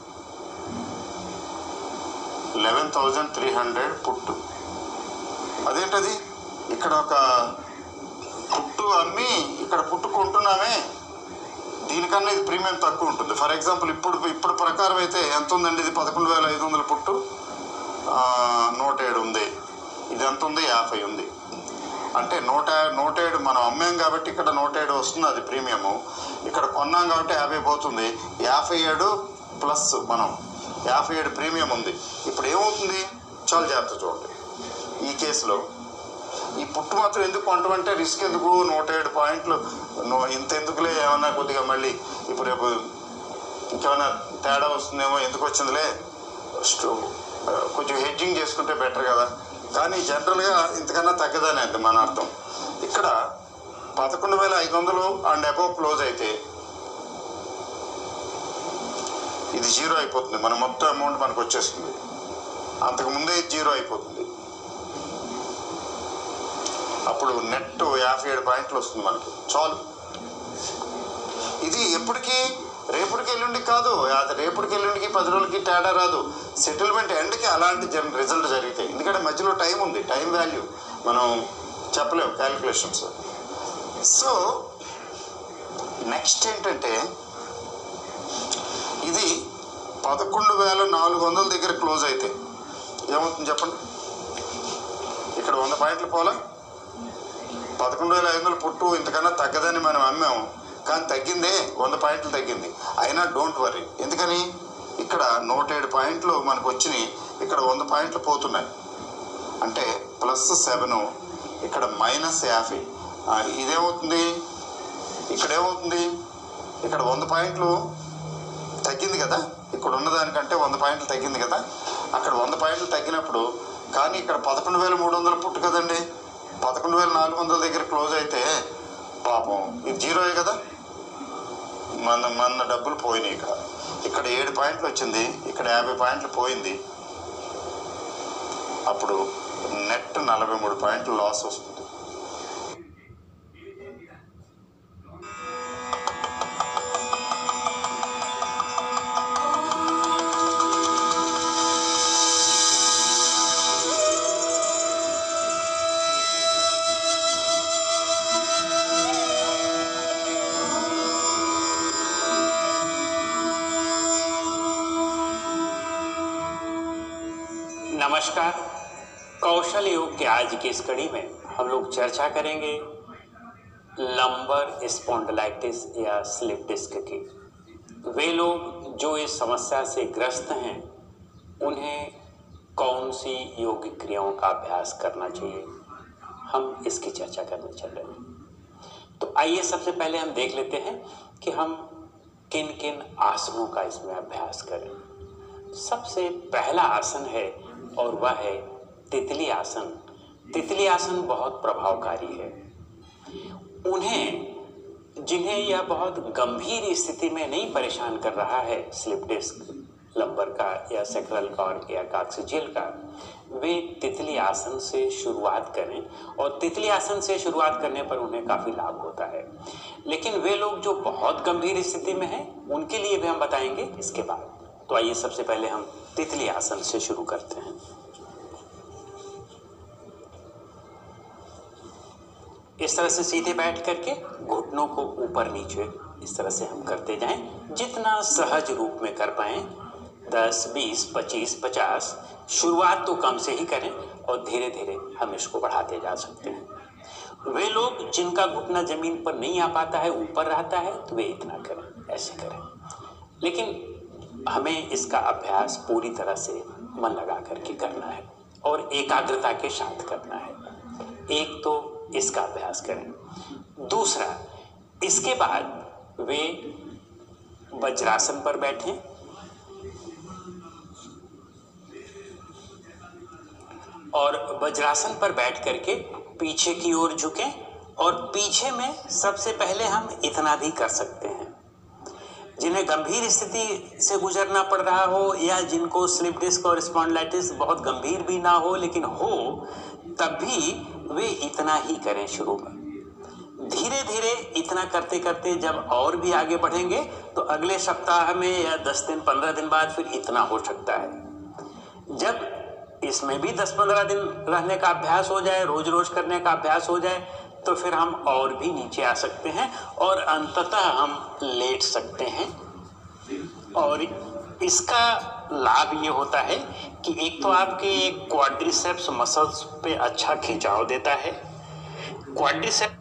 eleven thousand three hundred put అదేంటది ఇక్కడ ఒక పుట్టు అమ్మి ఇక్కడ పుట్టు కొంటున్నామే దీనికన్నా ఇది ప్రీమియం తక్కువ ఉంటుంది ఫర్ ఎగ్జాంపుల్ ఇప్పుడు ఇప్పుడు ప్రకారం అయితే ఎంత ఉందండి ఇది పదకొండు వేల ఐదు వందల పుట్టు ఆ, నూట ఏడు ఉంది ఇది ఎంత ఉంది యాభై ఉంది అంటే నూట నూట ఏడు మనం అమ్మాం కాబట్టి ఇక్కడ నూట ఏడు వస్తుంది అది ప్రీమియము ఇక్కడ కొన్నాం కాబట్టి యాభై పోతుంది యాభై ఏడు ప్లస్ మనం యాభై ఏడు ప్రీమియం ఉంది ఇప్పుడు ఏమవుతుంది చాలా జాగ్రత్త చూడండి ఈ కేసులో ఈ పుట్టు మాత్రం ఎందుకు కొంటామంటే రిస్క్ ఎందుకు నూట ఏడు పాయింట్లు నువ్వు ఇంత ఎందుకులే ఏమన్నా కొద్దిగా మళ్ళీ ఇప్పుడు రేపు ఇంకేమైనా తేడా వస్తుందేమో ఎందుకు వచ్చిందిలే స్టో- ఆ, కొంచెం హెడ్జింగ్ చేసుకుంటే బెటర్ కదా కానీ జనరల్గా ఇంతకన్నా తగ్గదని అండి మన అర్థం ఇక్కడ పదకొండు వేల ఐదు వందలు అండ్ అబౌవ్ క్లోజ్ అయితే ఇది జీరో అయిపోతుంది మన మొత్తం అమౌంట్ మనకు వచ్చేస్తుంది అంతకు ముందే ఇది జీరో అయిపోతుంది అప్పుడు నెట్ యాభై ఏడు పాయింట్లు వస్తుంది మనకి చాలు ఇది ఎప్పటికీ రేపటికి ఎల్లుండి కాదు అది రేపటికి ఎల్లుండికి పది రోజులకి తేడా రాదు సెటిల్మెంట్ ఎండ్కి అలాంటి జన్ రిజల్ట్ జరుగుతాయి ఎందుకంటే మధ్యలో టైం ఉంది టైం వాల్యూ మనం చెప్పలేము క్యాలిక్యులేషన్స్ సో నెక్స్ట్ ఏంటంటే ఇది పదకొండు వేల నాలుగు వందల దగ్గర క్లోజ్ అయితే ఏమవుతుంది చెప్పండి ఇక్కడ వంద పాయింట్లు పోలా పదకొండు వేల ఐదు వందలు పుట్టు ఇంతకన్నా తగ్గదని మనం అమ్మాము కానీ తగ్గిందే వంద పాయింట్లు తగ్గింది అయినా డోంట్ వరీ ఎందుకని ఇక్కడ నూట ఏడు పాయింట్లు మనకు వచ్చినాయి ఇక్కడ వంద పాయింట్లు పోతున్నాయి అంటే ప్లస్ సెవెన్ ఇక్కడ మైనస్ యాభై ఆ, ఇదేమవుతుంది ఇక్కడ ఏమవుతుంది ఇక్కడ వంద పాయింట్లు తగ్గింది కదా ఇక్కడ ఉన్నదానికంటే వంద పాయింట్లు తగ్గింది కదా అక్కడ వంద పాయింట్లు తగ్గినప్పుడు కానీ ఇక్కడ పదకొండు వేల మూడు వందలు పుట్టు కదండి పదకొండు వేల నాలుగు వందల దగ్గర క్లోజ్ అయితే పాపం ఇది జీరోయే కదా మన మన డబ్బులు పోయినాయి ఇక్కడ ఇక్కడ ఏడు పాయింట్లు వచ్చింది ఇక్కడ యాభై పాయింట్లు పోయింది అప్పుడు నెట్ నలభై మూడు పాయింట్లు లాస్ వస్తుంది नमस्कार कौशल योग के आज की इस कड़ी में हम लोग चर्चा करेंगे लंबर स्पॉन्डलाइटिस या स्लिप डिस्क की वे लोग जो इस समस्या से ग्रस्त हैं उन्हें कौन सी योग क्रियाओं का अभ्यास करना चाहिए हम इसकी चर्चा करने चल रहे हैं तो आइए सबसे पहले हम देख लेते हैं कि हम किन किन आसनों का इसमें अभ्यास करें सबसे पहला आसन है और वह है तितली आसन तितली आसन बहुत प्रभावकारी है उन्हें जिन्हें यह बहुत गंभीर स्थिति में नहीं परेशान कर रहा है स्लिप डिस्क लंबर का या सेक्रल कॉर्ड या काक्सिजिल का वे तितली आसन से शुरुआत करें और तितली आसन से शुरुआत करने पर उन्हें काफ़ी लाभ होता है लेकिन वे लोग जो बहुत गंभीर स्थिति में हैं उनके लिए भी हम बताएंगे इसके बाद तो आइए सबसे पहले हम तितली आसन से शुरू करते हैं इस तरह से सीधे बैठ करके घुटनों को ऊपर नीचे इस तरह से हम करते जाएं जितना सहज रूप में कर पाए दस बीस पच्चीस पचास शुरुआत तो कम से ही करें और धीरे धीरे हम इसको बढ़ाते जा सकते हैं वे लोग जिनका घुटना जमीन पर नहीं आ पाता है ऊपर रहता है तो वे इतना करें ऐसे करें लेकिन हमें इसका अभ्यास पूरी तरह से मन लगा करके करना है और एकाग्रता के साथ करना है एक तो इसका अभ्यास करें दूसरा इसके बाद वे वज्रासन पर बैठें और वज्रासन पर बैठ करके पीछे की ओर झुकें और पीछे में सबसे पहले हम इतना भी कर सकते हैं जिन्हें गंभीर स्थिति से गुजरना पड़ रहा हो या जिनको स्लिप डिस्क और स्पॉन्डलाइटिस बहुत गंभीर भी ना हो लेकिन हो तब भी वे इतना ही करें शुरू में धीरे धीरे इतना करते करते जब और भी आगे बढ़ेंगे तो अगले सप्ताह में या दस दिन पंद्रह दिन बाद फिर इतना हो सकता है जब इसमें भी दस पंद्रह दिन रहने का अभ्यास हो जाए रोज रोज करने का अभ्यास हो जाए तो फिर हम और भी नीचे आ सकते हैं और अंततः हम लेट सकते हैं और इसका लाभ ये होता है कि एक तो आपके क्वाड्रिसेप्स मसल्स पे अच्छा खिंचाव देता है क्वाड्रिसेप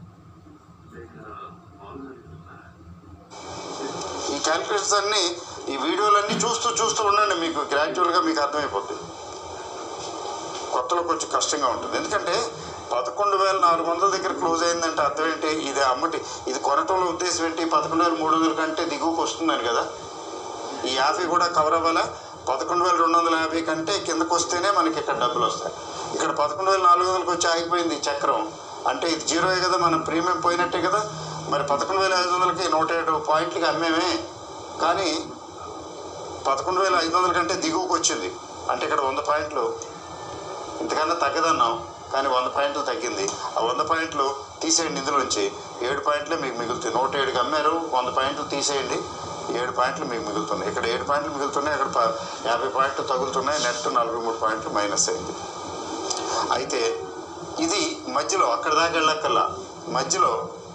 ఈ క్యాలిక్యులేషన్స్ అన్నీ ఈ వీడియోలన్నీ చూస్తూ చూస్తూ ఉండండి మీకు గ్రాడ్యువల్గా మీకు అర్థమైపోతుంది కొత్తలో కొంచెం కష్టంగా ఉంటుంది ఎందుకంటే పదకొండు వేల నాలుగు వందల దగ్గర క్లోజ్ అయిందంటే అర్థం ఏంటి ఇది అమ్మటి ఇది కొనటంలో ఉద్దేశం ఏంటి పదకొండు వేల మూడు వందల కంటే దిగువకు వస్తుందని కదా ఈ యాభై కూడా కవర్ అవ్వాలా పదకొండు వేల రెండు వందల యాభై కంటే కిందకు వస్తేనే మనకి ఇక్కడ డబ్బులు వస్తాయి ఇక్కడ పదకొండు వేల నాలుగు వందలకి వచ్చి ఆగిపోయింది ఈ చక్రం అంటే ఇది జీరోయే కదా మనం ప్రీమియం పోయినట్టే కదా మరి పదకొండు వేల ఐదు వందలకి నూట ఏడు పాయింట్లకి అమ్మేమే కానీ పదకొండు వేల ఐదు వందల కంటే దిగువకు వచ్చింది అంటే ఇక్కడ వంద పాయింట్లు ఇంతకన్నా తగ్గదన్నాం కానీ వంద పాయింట్లు తగ్గింది ఆ వంద పాయింట్లు తీసేయండి ఇందులోంచి ఏడు పాయింట్లే మీకు మిగులుతాయి నూట ఏడుకి అమ్మారు వంద పాయింట్లు తీసేయండి ఏడు పాయింట్లు మీకు మిగులుతున్నాయి ఇక్కడ ఏడు పాయింట్లు మిగులుతున్నాయి అక్కడ ప- యాభై పాయింట్లు తగులుతున్నాయి నెట్ నలభై మూడు పాయింట్లు మైనస్ అయింది అయితే ఇది మధ్యలో అక్కడ దాకా వెళ్ళక్కల్లా మధ్యలో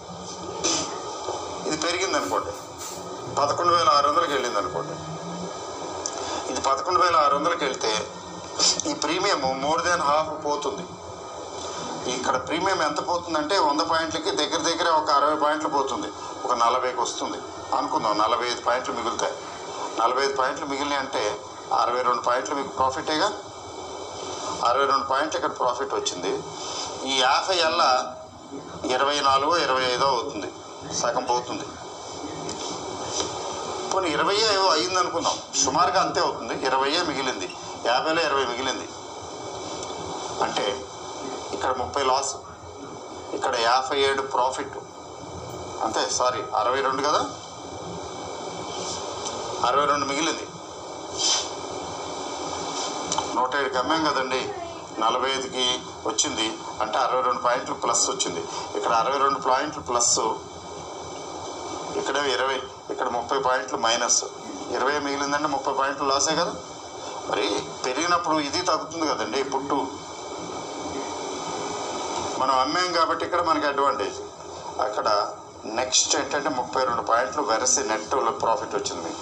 ఇది పెరిగింది అనుకోండి పదకొండు వేల ఆరు వందలకి వెళ్ళింది అనుకోండి ఇది పదకొండు వేల ఆరు వందలకి వెళ్తే ఈ ప్రీమియం మోర్ దాన్ హాఫ్ పోతుంది ఇక్కడ ప్రీమియం ఎంత పోతుందంటే వంద పాయింట్లకి దగ్గర దగ్గర ఒక అరవై పాయింట్లు పోతుంది ఒక నలభైకి వస్తుంది అనుకుందాం నలభై ఐదు పాయింట్లు మిగులుతాయి నలభై ఐదు పాయింట్లు మిగిలినాయి అంటే అరవై రెండు పాయింట్లు మీకు ప్రాఫిటేగా అరవై రెండు పాయింట్లు ఇక్కడ ప్రాఫిట్ వచ్చింది ఈ యాభై అల్ల ఇరవై నాలుగో ఇరవై ఐదో అవుతుంది సగం పోతుంది పోనీ ఇరవై ఏవో అయింది అనుకుందాం సుమారుగా అంతే అవుతుంది ఇరవయే మిగిలింది యాభైలో ఇరవై మిగిలింది అంటే ఇక్కడ ముప్పై లాస్ ఇక్కడ యాభై ఏడు ప్రాఫిట్ అంతే సారీ అరవై రెండు కదా అరవై రెండు మిగిలింది నూట ఏడుకి అమ్మాం కదండి నలభై ఐదుకి వచ్చింది అంటే అరవై రెండు పాయింట్లు ప్లస్ వచ్చింది ఇక్కడ అరవై రెండు పాయింట్లు ప్లస్ ఇక్కడ ఇరవై ఇక్కడ ముప్పై పాయింట్లు మైనస్ ఇరవై మిగిలిందంటే ముప్పై పాయింట్లు లాసే కదా మరి పెరిగినప్పుడు ఇది తగ్గుతుంది కదండి పుట్టు మనం అమ్మాం కాబట్టి ఇక్కడ మనకి అడ్వాంటేజ్ అక్కడ నెక్స్ట్ ఏంటంటే ముప్పై రెండు పాయింట్లు వెరసి నెట్ ప్రాఫిట్ వచ్చింది మీకు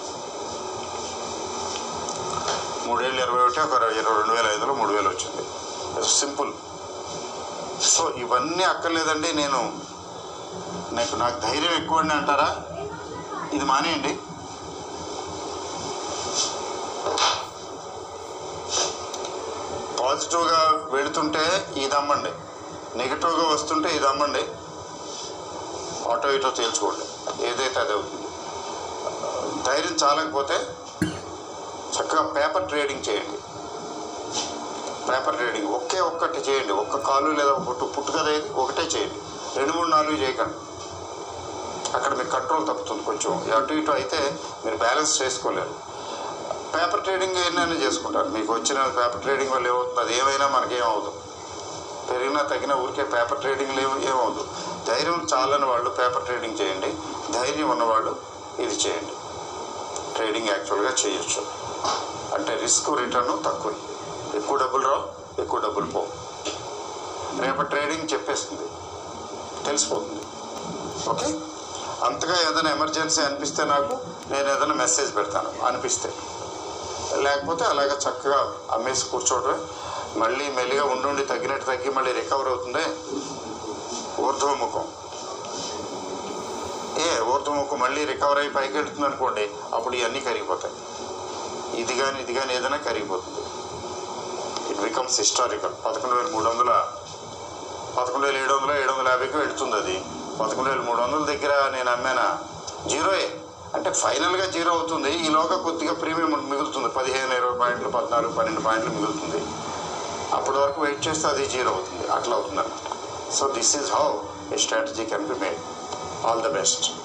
మూడేళ్ళు ఇరవై ఒకటి ఒక ఇరవై రెండు వేల ఐదులో మూడు వేలు వచ్చింది సింపుల్ సో ఇవన్నీ అక్కర్లేదండి నేను నాకు నాకు ధైర్యం ఎక్కువ అండి అంటారా ఇది మానేయండి పాజిటివ్గా వెళుతుంటే ఇది అమ్మండి నెగిటివ్గా వస్తుంటే ఇది అమ్మండి ఆటో ఇటో తేల్చుకోండి ఏదైతే అదే అవుతుంది ధైర్యం చాలకపోతే చక్కగా పేపర్ ట్రేడింగ్ చేయండి పేపర్ ట్రేడింగ్ ఒకే ఒక్కటి చేయండి ఒక్క కాలు లేదా ఒక పుట్టు పుట్టు కదా ఇది ఒకటే చేయండి రెండు మూడు నాలుగు చేయకండి అక్కడ మీకు కంట్రోల్ తప్పుతుంది కొంచెం అటు ఇటు అయితే మీరు బ్యాలెన్స్ చేసుకోలేరు పేపర్ ట్రేడింగ్ ఏమైనా చేసుకుంటారు మీకు వచ్చిన పేపర్ ట్రేడింగ్ వల్ల ఏమవుతుంది అది ఏమైనా మనకేం అవ్వదు పెరిగినా తగిన ఊరికే పేపర్ ట్రేడింగ్ లేవు ఏమవుదు ధైర్యం చాలని వాళ్ళు పేపర్ ట్రేడింగ్ చేయండి ధైర్యం ఉన్నవాళ్ళు ఇది చేయండి ట్రేడింగ్ యాక్చువల్గా చేయొచ్చు అంటే రిస్క్ రిటర్న్ తక్కువ ఎక్కువ డబ్బులు రావు ఎక్కువ డబ్బులు పోవు రేపటి ట్రేడింగ్ చెప్పేస్తుంది తెలిసిపోతుంది ఓకే అంతగా ఏదైనా ఎమర్జెన్సీ అనిపిస్తే నాకు నేను ఏదైనా మెసేజ్ పెడతాను అనిపిస్తే లేకపోతే అలాగే చక్కగా అమ్మేసి కూర్చోవడమే మళ్ళీ మెల్లిగా ఉండుండి తగ్గినట్టు తగ్గి మళ్ళీ రికవర్ అవుతుంది ఊర్ధ్వముఖం ఏ ఊర్ధ్వముఖం మళ్ళీ రికవర్ అయ్యి పైకి వెళ్తుంది అనుకోండి అప్పుడు ఇవన్నీ కరిగిపోతాయి ఇది కానీ ఇది కానీ ఏదైనా కరిగిపోతుంది ఇట్ బికమ్స్ హిస్టారికల్ పదకొండు వేల మూడు వందల పదకొండు వేల ఏడు వందల ఏడు వందల యాభైకి వెళ్తుంది అది పదకొండు వేల మూడు వందల దగ్గర నేను అమ్మానా జీరోయే అంటే ఫైనల్గా జీరో అవుతుంది ఈలోగా కొద్దిగా ప్రీమియం మిగులుతుంది పదిహేను ఇరవై పాయింట్లు పద్నాలుగు పన్నెండు పాయింట్లు మిగులుతుంది అప్పటి వరకు వెయిట్ చేస్తే అది జీరో అవుతుంది అట్లా అవుతుంది అనమాట so this is how a strategy can be made all the best